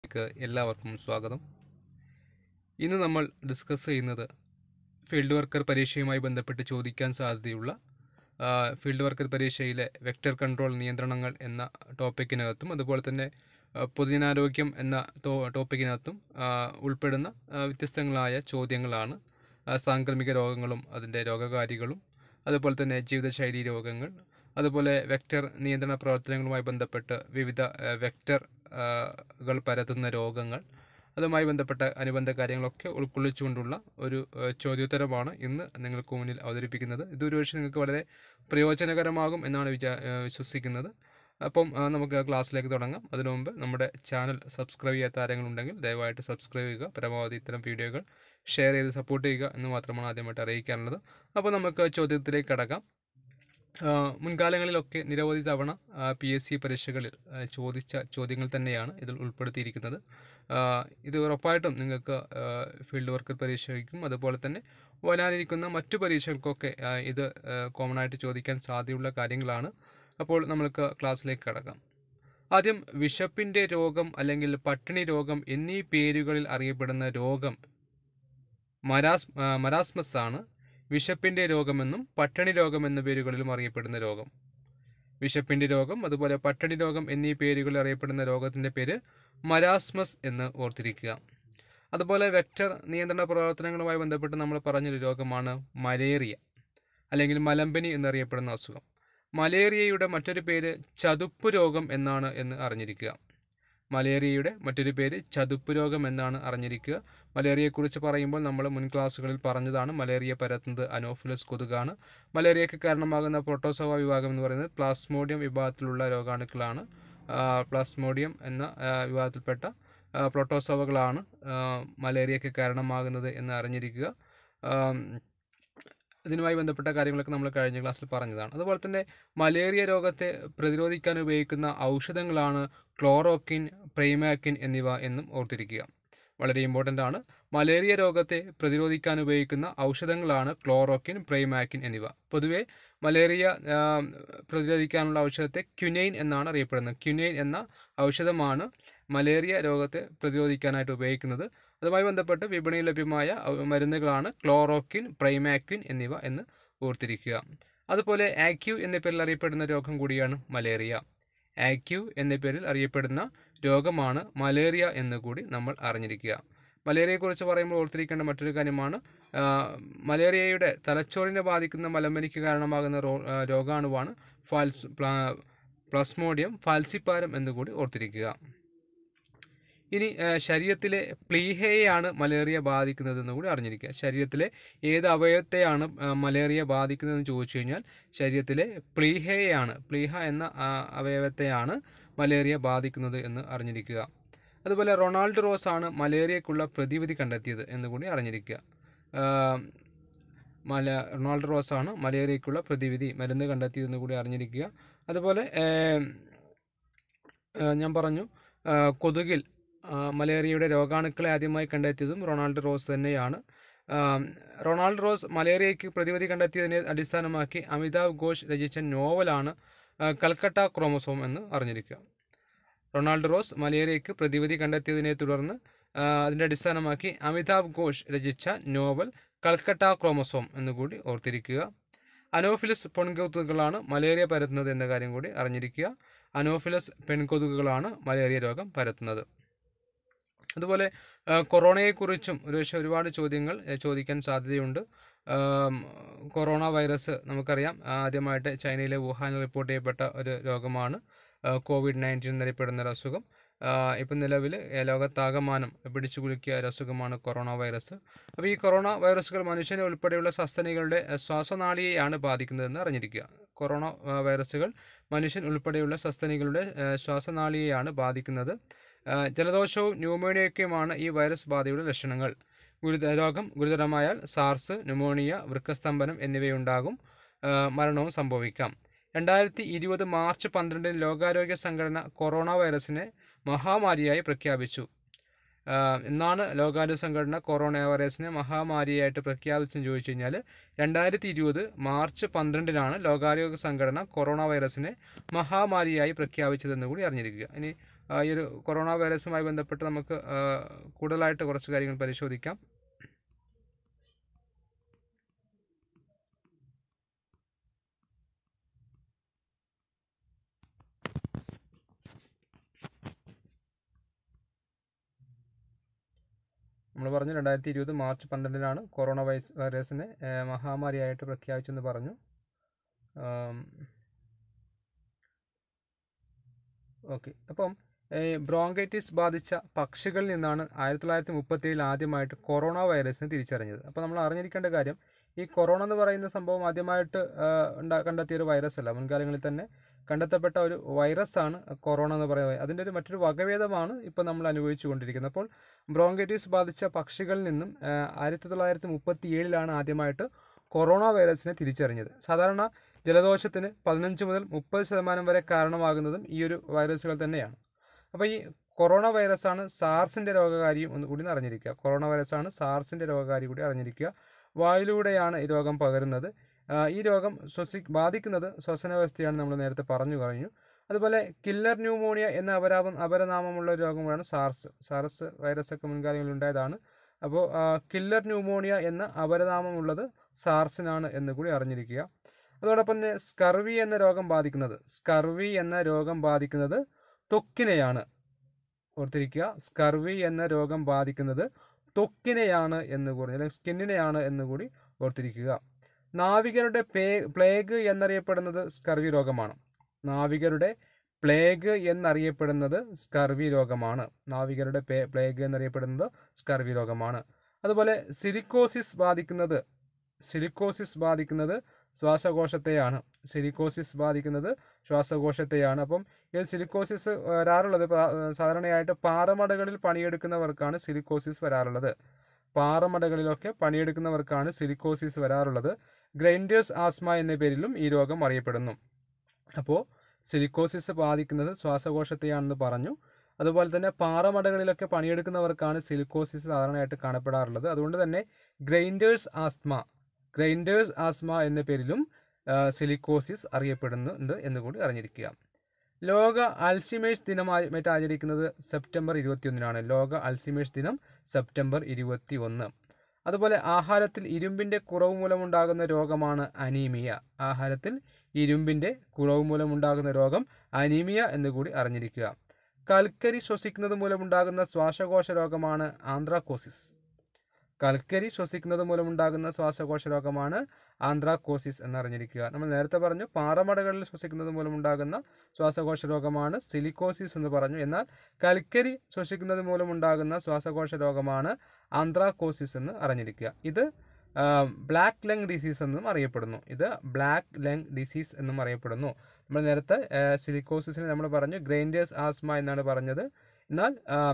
ക്ക് എല്ലാവർക്കും സ്വാഗതം ഇന്ന് നമ്മൾ ഡിസ്കസ് ചെയ്യുന്നത് ഫീൽഡ് വർക്കർ പരീക്ഷയുമായി ബന്ധപ്പെട്ട് ചോദിക്കാൻ സാധ്യതയുള്ള ആ, ഫീൽഡ് വർക്കർ പരീക്ഷയിലെ വെക്ടർ കൺട്രോൾ നിയന്ത്രണങ്ങൾ എന്ന ടോപ്പിക്കിനകത്തും അതുപോലെ തന്നെ ആ, പൊതുജനാരോഗ്യം എന്ന ടോ- ടോപ്പിക്കിനകത്തും ആ, ഉൾപ്പെടുന്ന ആ, വ്യത്യസ്തങ്ങളായ ചോദ്യങ്ങളാണ് ആ, സാംക്രമിക രോഗങ്ങളും അതിൻ്റെ രോഗകാരികളും അതുപോലെ തന്നെ ജീവിതശൈലി രോഗങ്ങൾ അതുപോലെ വെക്ടർ നിയന്ത്രണ പ്രവർത്തനങ്ങളുമായി ബന്ധപ്പെട്ട് വിവിധ ആ, വെക്ടർ ആ, കൾ പരത്തുന്ന രോഗങ്ങൾ അതുമായി ബന്ധപ്പെട്ട അനുബന്ധ കാര്യങ്ങളൊക്കെ ഉൾക്കൊള്ളിച്ചുകൊണ്ടുള്ള ഒരു ആ, ചോദ്യോത്തരമാണ് ഇന്ന് നിങ്ങൾക്ക് മുന്നിൽ അവതരിപ്പിക്കുന്നത് ഇത് ഒരുപക്ഷെ നിങ്ങൾക്ക് വളരെ പ്രയോജനകരമാകും എന്നാണ് വിചാ ആ, വിശ്വസിക്കുന്നത് അപ്പം ആ, നമുക്ക് ക്ലാസ്സിലേക്ക് തുടങ്ങാം അതിനു മുമ്പ് നമ്മുടെ ചാനൽ സബ്സ്ക്രൈബ് ചെയ്യാത്ത ആരെങ്കിലും ദയവായിട്ട് സബ്സ്ക്രൈബ് ചെയ്യുക പരമാവധി ഇത്തരം വീഡിയോകൾ ഷെയർ ചെയ്ത് സപ്പോർട്ട് ചെയ്യുക എന്ന് മാത്രമാണ് ആദ്യമായിട്ട് അറിയിക്കാനുള്ളത് അപ്പോൾ നമുക്ക് ചോദ്യത്തിലേക്ക് കടക്കാം ആ, മുൻകാലങ്ങളിലൊക്കെ നിരവധി തവണ പി എസ് സി പരീക്ഷകളിൽ ആ, ചോദിച്ച ചോദ്യങ്ങൾ തന്നെയാണ് ഇതിൽ ഉൾപ്പെടുത്തിയിരിക്കുന്നത് ആ, ഇത് ഉറപ്പായിട്ടും നിങ്ങൾക്ക് ആ, ഫീൽഡ് വർക്കർ പരീക്ഷയ്ക്കും അതുപോലെ തന്നെ വരാനിരിക്കുന്ന മറ്റു പരീക്ഷകൾക്കൊക്കെ ആ, ഇത് കോമൺ ആയിട്ട് ചോദിക്കാൻ സാധ്യതയുള്ള കാര്യങ്ങളാണ് അപ്പോൾ നമുക്ക് ക്ലാസ്സിലേക്ക് കടക്കാം ആദ്യം വിശപ്പിൻ്റെ രോഗം അല്ലെങ്കിൽ പട്ടിണി രോഗം എന്നീ പേരുകളിൽ അറിയപ്പെടുന്ന രോഗം മരാസ് ആ, മരാസ്മസ് ആണ് വിശപ്പിൻ്റെ രോഗമെന്നും പട്ടിണി രോഗം എന്ന പേരുകളിലും അറിയപ്പെടുന്ന രോഗം വിശപ്പിൻ്റെ രോഗം അതുപോലെ പട്ടിണി രോഗം എന്നീ പേരുകളിൽ അറിയപ്പെടുന്ന രോഗത്തിൻ്റെ പേര് മരാസ്മസ് എന്ന് ഓർത്തിരിക്കുക അതുപോലെ വെക്ടർ നിയന്ത്രണ പ്രവർത്തനങ്ങളുമായി ബന്ധപ്പെട്ട് നമ്മൾ പറഞ്ഞൊരു രോഗമാണ് മലേറിയ അല്ലെങ്കിൽ മലമ്പനി എന്നറിയപ്പെടുന്ന അസുഖം മലേറിയയുടെ മറ്റൊരു പേര് ചതുപ്പ് രോഗം എന്നാണ് എന്ന് അറിഞ്ഞിരിക്കുക മലേറിയയുടെ മറ്റൊരു പേര് ചതുപ്പ് രോഗം എന്നാണ് അറിഞ്ഞിരിക്കുക മലേറിയയെക്കുറിച്ച് പറയുമ്പോൾ നമ്മൾ മുൻ ക്ലാസ്സുകളിൽ പറഞ്ഞതാണ് മലേറിയ പരത്തുന്നത് അനോഫിലസ് കൊതുകാണ് മലേറിയയ്ക്ക് കാരണമാകുന്ന പ്രോട്ടോസോവ വിഭാഗം എന്ന് പറയുന്നത് പ്ലാസ്മോഡിയം വിഭാഗത്തിലുള്ള രോഗാണുക്കളാണ് ആ, പ്ലാസ്മോഡിയം എന്ന ആ, വിഭാഗത്തിൽപ്പെട്ട ആ, പ്രോട്ടോസോവകളാണ് ആ, മലേറിയയ്ക്ക് കാരണമാകുന്നത് എന്ന് അറിഞ്ഞിരിക്കുക ആം, ഇതിനുമായി ബന്ധപ്പെട്ട കാര്യങ്ങളൊക്കെ നമ്മൾ കഴിഞ്ഞ ക്ലാസ്സിൽ പറഞ്ഞതാണ് അതുപോലെ തന്നെ മലേറിയ രോഗത്തെ പ്രതിരോധിക്കാൻ ഉപയോഗിക്കുന്ന ഔഷധങ്ങളാണ് ക്ലോറോക്കിൻ പ്രൈമാക്കിൻ എന്നിവ എന്നും ഓർത്തിരിക്കുക വളരെ ഇമ്പോർട്ടൻ്റ് ആണ് മലേറിയ രോഗത്തെ പ്രതിരോധിക്കാൻ ഉപയോഗിക്കുന്ന ഔഷധങ്ങളാണ് ക്ലോറോക്കിൻ പ്രൈമാക്കിൻ എന്നിവ പൊതുവെ മലേറിയ ആ, പ്രതിരോധിക്കാനുള്ള ഔഷധത്തെ ക്യുനൈൻ എന്നാണ് അറിയപ്പെടുന്നത് ക്യുനൈൻ എന്ന ഔഷധമാണ് മലേറിയ രോഗത്തെ പ്രതിരോധിക്കാനായിട്ട് ഉപയോഗിക്കുന്നത് അതുമായി ബന്ധപ്പെട്ട് വിപണിയിൽ ലഭ്യമായ ഔ- മരുന്നുകളാണ് ക്ലോറോക്കിൻ പ്രൈമാക്വിൻ എന്നിവ എന്ന് ഓർത്തിരിക്കുക അതുപോലെ ആക്യു എന്ന പേരിൽ അറിയപ്പെടുന്ന രോഗം കൂടിയാണ് മലേറിയ ആക്യു എന്ന പേരിൽ അറിയപ്പെടുന്ന രോഗമാണ് മലേറിയ എന്ന് കൂടി നമ്മൾ അറിഞ്ഞിരിക്കുക മലേറിയയെക്കുറിച്ച് പറയുമ്പോൾ ഓർത്തിരിക്കേണ്ട മറ്റൊരു കാര്യമാണ് ആ, മലേറിയയുടെ തലച്ചോറിനെ ബാധിക്കുന്ന മലമ്പനിക്ക് കാരണമാകുന്ന റോ- ആ, രോഗാണുവാണ് ഫാൽസ് പ്ലാ- പ്ലസ്മോഡിയം ഫാൽസിപ്പാരം എന്നുകൂടി ഓർത്തിരിക്കുക ഇനി ആ, ശരീരത്തിലെ പ്ലീഹയെയാണ് മലേറിയ ബാധിക്കുന്നത് എന്ന് കൂടി അറിഞ്ഞിരിക്കുക ശരീരത്തിലെ ഏത് അവയവത്തെയാണ് ആ, മലേറിയ ബാധിക്കുന്നതെന്ന് ചോദിച്ചു കഴിഞ്ഞാൽ ശരീരത്തിലെ പ്ലീഹയെയാണ് പ്ലീഹ എന്ന ആ, അവയവത്തെയാണ് മലേറിയ ബാധിക്കുന്നത് എന്ന് അറിഞ്ഞിരിക്കുക അതുപോലെ റൊണാൾഡ് റോസ് ആണ് മലേറിയക്കുള്ള പ്രതിവിധി കണ്ടെത്തിയത് എന്ന് കൂടി അറിഞ്ഞിരിക്കുക ആ, മല റൊണാൾഡ് റോസ് ആണ് മലേറിയക്കുള്ള പ്രതിവിധി മരുന്ന് കണ്ടെത്തിയതെന്ന് കൂടി അറിഞ്ഞിരിക്കുക അതുപോലെ ഏം, ആ, ഞാൻ പറഞ്ഞു ആ, കൊതുകിൽ ആ, മലേറിയയുടെ രോഗാണുക്കളെ ആദ്യമായി കണ്ടെത്തിയതും റൊണാൾഡ് റോസ് തന്നെയാണ് ആം, റൊണാൾഡ് റോസ് മലേറിയയ്ക്ക് പ്രതിവിധി കണ്ടെത്തിയതിനെ അടിസ്ഥാനമാക്കി അമിതാവ് ഘോഷ് രചിച്ച നോവലാണ് ആ, കൽക്കട്ട ക്രോമസോം എന്ന് അറിഞ്ഞിരിക്കുക റൊണാൾഡ് റോസ് മലേറിയയ്ക്ക് പ്രതിവിധി കണ്ടെത്തിയതിനെ തുടർന്ന് ആ, അതിൻ്റെ അടിസ്ഥാനമാക്കി അമിതാവ് ഘോഷ് രചിച്ച നോവൽ കൽക്കട്ട ക്രോമസോം എന്നുകൂടി ഓർത്തിരിക്കുക അനോഫിലസ് പെൺകൊതുകുകളാണ് മലേറിയ പരത്തുന്നത് എന്ന കാര്യം കൂടി അറിഞ്ഞിരിക്കുക അനോഫിലസ് പെൺകൊതുകുകളാണ് മലേറിയ രോഗം പരത്തുന്നത് അതുപോലെ ആ, കൊറോണയെക്കുറിച്ചും ഒരുപക്ഷെ ഒരുപാട് ചോദ്യങ്ങൾ ആ, ചോദിക്കാൻ സാധ്യതയുണ്ട് ആം, കൊറോണ വൈറസ് നമുക്കറിയാം ആദ്യമായിട്ട് ചൈനയിലെ വുഹാനിൽ റിപ്പോർട്ട് ചെയ്യപ്പെട്ട ഒരു രോഗമാണ് ആ, കോവിഡ് നയൻറ്റീൻ എന്നറിയപ്പെടുന്ന ഒരു അസുഖം ആ, ഇപ്പം നിലവിൽ ലോകത്താകമാനം പിടിച്ചു കുലുക്കിയ ഒരു അസുഖമാണ് കൊറോണ വൈറസ് അപ്പോൾ ഈ കൊറോണ വൈറസുകൾ മനുഷ്യനെ ഉൾപ്പെടെയുള്ള സസ്തനികളുടെ ആ, ശ്വാസനാളിയെയാണ് ബാധിക്കുന്നതെന്ന് അറിഞ്ഞിരിക്കുക കൊറോണ ആ, വൈറസുകൾ മനുഷ്യൻ ഉൾപ്പെടെയുള്ള സസ്തനികളുടെ ആ, ശ്വാസനാളിയെയാണ് ബാധിക്കുന്നത് ആ, ജലദോഷവും ന്യൂമോണിയയ്ക്കുമാണ് ഈ വൈറസ് ബാധയുടെ ലക്ഷണങ്ങൾ ഗുരുത രോഗം ഗുരുതരമായാൽ സാർസ് ന്യൂമോണിയ വൃക്കസ്തംഭനം എന്നിവയുണ്ടാകും ആ, മരണവും സംഭവിക്കാം രണ്ടായിരത്തി ഇരുപത് മാർച്ച് പന്ത്രണ്ടിന് ലോകാരോഗ്യ സംഘടന കൊറോണ വൈറസിനെ മഹാമാരിയായി പ്രഖ്യാപിച്ചു ആ, എന്നാണ് ലോകാരോഗ്യ സംഘടന കൊറോണ വൈറസിനെ മഹാമാരിയായിട്ട് പ്രഖ്യാപിച്ചെന്ന് ചോദിച്ചു കഴിഞ്ഞാൽ രണ്ടായിരത്തി ഇരുപത് മാർച്ച് പന്ത്രണ്ടിനാണ് ലോകാരോഗ്യ സംഘടന കൊറോണ വൈറസിനെ മഹാമാരിയായി പ്രഖ്യാപിച്ചതെന്ന് കൂടി അറിഞ്ഞിരിക്കുക ഇനി ആ, ഈ ഒരു കൊറോണ വൈറസുമായി ബന്ധപ്പെട്ട് നമുക്ക് ആ, കൂടുതലായിട്ട് കുറച്ച് കാര്യങ്ങൾ പരിശോധിക്കാം നമ്മൾ പറഞ്ഞു രണ്ടായിരത്തി ഇരുപത് മാർച്ച് പന്ത്രണ്ടിനാണ് കൊറോണ വൈസ് വൈറസിനെ ആ, മഹാമാരിയായിട്ട് പ്രഖ്യാപിച്ചെന്ന് പറഞ്ഞു ഓക്കെ അപ്പം ബ്രോങ്കൈറ്റിസ് ബാധിച്ച പക്ഷികളിൽ നിന്നാണ് ആയിരത്തി തൊള്ളായിരത്തി മുപ്പത്തി ഏഴിൽ ആദ്യമായിട്ട് കൊറോണ വൈറസിനെ തിരിച്ചറിഞ്ഞത് അപ്പോൾ നമ്മൾ അറിഞ്ഞിരിക്കേണ്ട കാര്യം ഈ കൊറോണ എന്ന് പറയുന്ന സംഭവം ആദ്യമായിട്ട് ആ, ഉണ്ടാ കണ്ടെത്തിയ ഒരു വൈറസ് അല്ല മുൻകാലങ്ങളിൽ തന്നെ കണ്ടെത്തപ്പെട്ട ഒരു വൈറസ് ആണ് കൊറോണ എന്ന് പറയുന്നത് അതിൻ്റെ ഒരു മറ്റൊരു വകഭേദമാണ് ഇപ്പോൾ നമ്മൾ അനുഭവിച്ചു കൊണ്ടിരിക്കുന്നത് അപ്പോൾ ബ്രോങ്കൈറ്റിസ് ബാധിച്ച പക്ഷികളിൽ നിന്നും ആ, ആയിരത്തി തൊള്ളായിരത്തി മുപ്പത്തി ഏഴിലാണ് ആദ്യമായിട്ട് കൊറോണ വൈറസിനെ തിരിച്ചറിഞ്ഞത് സാധാരണ ജലദോഷത്തിന് പതിനഞ്ച് മുതൽ മുപ്പത് ശതമാനം വരെ കാരണമാകുന്നതും ഈ ഒരു വൈറസുകൾ തന്നെയാണ് അപ്പോൾ ഈ കൊറോണ വൈറസാണ് സാർസിൻ്റെ രോഗകാരിയും ഒന്ന് കൂടി അറിഞ്ഞിരിക്കുക കൊറോണ വൈറസാണ് സാർസിൻ്റെ രോഗകാരി കൂടി അറിഞ്ഞിരിക്കുക വായിലൂടെയാണ് ഈ രോഗം പകരുന്നത് ആ, ഈ രോഗം ശ്വസി ബാധിക്കുന്നത് ശ്വസന വ്യവസ്ഥയാണ് നമ്മൾ നേരത്തെ പറഞ്ഞു കഴിഞ്ഞു അതുപോലെ കില്ലർ ന്യൂമോണിയ എന്ന അപരാപം അപരനാമമുള്ള ഒരു രോഗമാണ് സാർസ് സാർസ് വൈറസ് ഒക്കെ മുൻകാലങ്ങളിൽ ഉണ്ടായതാണ് അപ്പോൾ കില്ലർ ന്യൂമോണിയ എന്ന അപരനാമമുള്ളത് സാർസിനാണ് എന്ന് കൂടി അറിഞ്ഞിരിക്കുക അതോടൊപ്പം തന്നെ സ്കർവി എന്ന രോഗം ബാധിക്കുന്നത് സ്കർവി എന്ന രോഗം ബാധിക്കുന്നത് ത്വക്കിനെയാണ് ഓർത്തിരിക്കുക സ്കർവി എന്ന രോഗം ബാധിക്കുന്നത് ത്വക്കിനെയാണ് എന്ന് കൂടി അല്ലെങ്കിൽ സ്കിന്നിനെയാണ് എന്ന് കൂടി ഓർത്തിരിക്കുക നാവികരുടെ പേ പ്ലേഗ് എന്നറിയപ്പെടുന്നത് സ്കർവി രോഗമാണ് നാവികരുടെ പ്ലേഗ് എന്നറിയപ്പെടുന്നത് സ്കർവി രോഗമാണ് നാവികരുടെ പേ പ്ലേഗ് എന്നറിയപ്പെടുന്നത് സ്കർവി രോഗമാണ് അതുപോലെ സിലിക്കോസിസ് ബാധിക്കുന്നത് സിലിക്കോസിസ് ബാധിക്കുന്നത് ശ്വാസകോശത്തെയാണ് സിലിക്കോസിസ് ബാധിക്കുന്നത് ശ്വാസകോശത്തെയാണ് അപ്പം ഈ സിലിക്കോസിസ് വരാറുള്ളത് പാ- സാധാരണയായിട്ട് പാറമടകളിൽ പണിയെടുക്കുന്നവർക്കാണ് സിലിക്കോസിസ് വരാറുള്ളത് പാറമടകളിലൊക്കെ പണിയെടുക്കുന്നവർക്കാണ് സിലിക്കോസിസ് വരാറുള്ളത് ഗ്രൈൻഡേഴ്സ് ആസ്മ എന്ന പേരിലും ഈ രോഗം അറിയപ്പെടുന്നു അപ്പോൾ സിലിക്കോസിസ് ബാധിക്കുന്നത് ശ്വാസകോശത്തെയാണെന്ന് പറഞ്ഞു അതുപോലെ തന്നെ പാറമടകളിലൊക്കെ പണിയെടുക്കുന്നവർക്കാണ് സിലിക്കോസിസ് സാധാരണയായിട്ട് കാണപ്പെടാറുള്ളത് അതുകൊണ്ട് തന്നെ ഗ്രൈൻഡേഴ്സ് ആസ്മ ഗ്രൈൻഡേഴ്സ് ആസ്മ എന്ന പേരിലും ആ, സിലിക്കോസിസ് അറിയപ്പെടുന്നുണ്ട് എന്ന് കൂടി അറിഞ്ഞിരിക്കുക ലോക അൽഷിമേഴ്സ് ദിനമായി മറ്റ് ആചരിക്കുന്നത് സെപ്റ്റംബർ ഇരുപത്തിയൊന്നിനാണ് ലോക അൽഷിമേഴ്സ് ദിനം സെപ്റ്റംബർ ഇരുപത്തി ഒന്ന് അതുപോലെ ആഹാരത്തിൽ ഇരുമ്പിന്റെ കുറവ് മൂലമുണ്ടാകുന്ന രോഗമാണ് അനീമിയ ആഹാരത്തിൽ ഇരുമ്പിന്റെ കുറവ് മൂലമുണ്ടാകുന്ന രോഗം അനീമിയ എന്ന് കൂടി അറിഞ്ഞിരിക്കുക കൽക്കരി ശ്വസിക്കുന്നത് മൂലമുണ്ടാകുന്ന ശ്വാസകോശ രോഗമാണ് ആന്ത്രാക്കോസിസ് കൽക്കരി ശ്വസിക്കുന്നത് മൂലമുണ്ടാകുന്ന ശ്വാസകോശ രോഗമാണ് ആന്ത്രാക്കോസിസ് എന്നറിഞ്ഞിരിക്കുക നമ്മൾ നേരത്തെ പറഞ്ഞു പാറമടകളിൽ ശ്വസിക്കുന്നത് മൂലമുണ്ടാകുന്ന ശ്വാസകോശ രോഗമാണ് സിലിക്കോസിസ് എന്ന് പറഞ്ഞു എന്നാൽ കൽക്കരി ശ്വസിക്കുന്നത് മൂലമുണ്ടാകുന്ന ശ്വാസകോശ രോഗമാണ് ആന്ത്രാക്കോസിസ് എന്ന് അറിഞ്ഞിരിക്കുക ഇത് ബ്ലാക്ക് ലങ് ഡിസീസ് എന്നും അറിയപ്പെടുന്നു ഇത് ബ്ലാക്ക് ലങ് ഡിസീസ് എന്നും അറിയപ്പെടുന്നു നമ്മൾ നേരത്തെ സിലിക്കോസിസിന് നമ്മൾ പറഞ്ഞു ഗ്രൈൻഡേഴ്സ് ആസ്മ എന്നാണ് പറഞ്ഞത് എന്നാൽ ആം,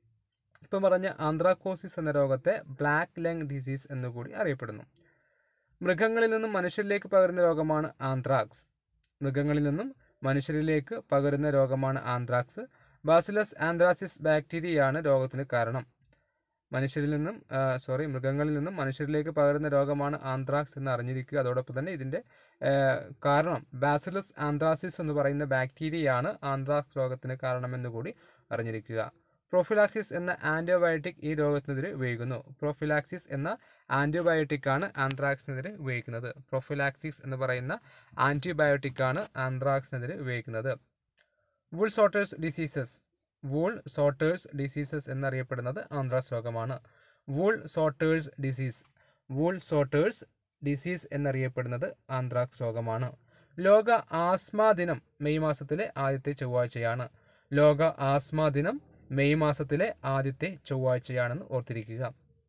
ഇപ്പം പറഞ്ഞ ആന്ത്രാക്കോസിസ് എന്ന രോഗത്തെ ബ്ലാക്ക് ലങ് ഡിസീസ് എന്ന് കൂടി അറിയപ്പെടുന്നു മൃഗങ്ങളിൽ നിന്നും മനുഷ്യരിലേക്ക് പകരുന്ന രോഗമാണ് ആന്ത്രാക്സ് മൃഗങ്ങളിൽ നിന്നും മനുഷ്യരിലേക്ക് പകരുന്ന രോഗമാണ് ആന്ത്രാക്സ് ബാസിലസ് ആന്ത്രാസിസ് ബാക്ടീരിയയാണ് രോഗത്തിന് കാരണം മനുഷ്യരിൽ നിന്നും സോറി മൃഗങ്ങളിൽ നിന്നും മനുഷ്യരിലേക്ക് പകരുന്ന രോഗമാണ് ആന്ത്രാക്സ് എന്ന് അറിഞ്ഞിരിക്കുക അതോടൊപ്പം തന്നെ ഇതിൻ്റെ ആ, കാരണം ബാസിലസ് ആന്ത്രാസിസ് എന്ന് പറയുന്ന ബാക്ടീരിയയാണ് ആന്ത്രാക്സ് രോഗത്തിന് കാരണമെന്ന് കൂടി അറിഞ്ഞിരിക്കുക പ്രൊഫിലാക്സിസ് എന്ന ആൻറ്റിബയോട്ടിക് ഈ രോഗത്തിനെതിരെ ഉപയോഗിക്കുന്നു പ്രൊഫിലാക്സിസ് എന്ന ആൻറ്റിബയോട്ടിക് ആണ് ആന്ത്രാക്സിനെതിരെ ഉപയോഗിക്കുന്നത് പ്രൊഫിലാക്സിസ് എന്ന് പറയുന്ന ആൻറ്റിബയോട്ടിക് ആണ് ആന്ത്രാക്സിനെതിരെ ഉപയോഗിക്കുന്നത് wool sorters diseases wool sorters diseases എന്നറിയപ്പെടുന്നത് ആന്ത്രാക്സ് രോഗമാണ് wool sorters disease wool sorters disease എന്നറിയപ്പെടുന്നത് ആന്ത്രാക്സ് രോഗമാണ് ലോക ആസ്മ ദിനം മെയ് മാസത്തിലെ ആദ്യത്തെ ചൊവ്വാഴ്ചയാണ് ലോക ആസ്മ ദിനം മെയ് മാസത്തിലെ ആദ്യത്തെ ചൊവ്വാഴ്ചയാണെന്ന് ഓർത്തിരിക്കുക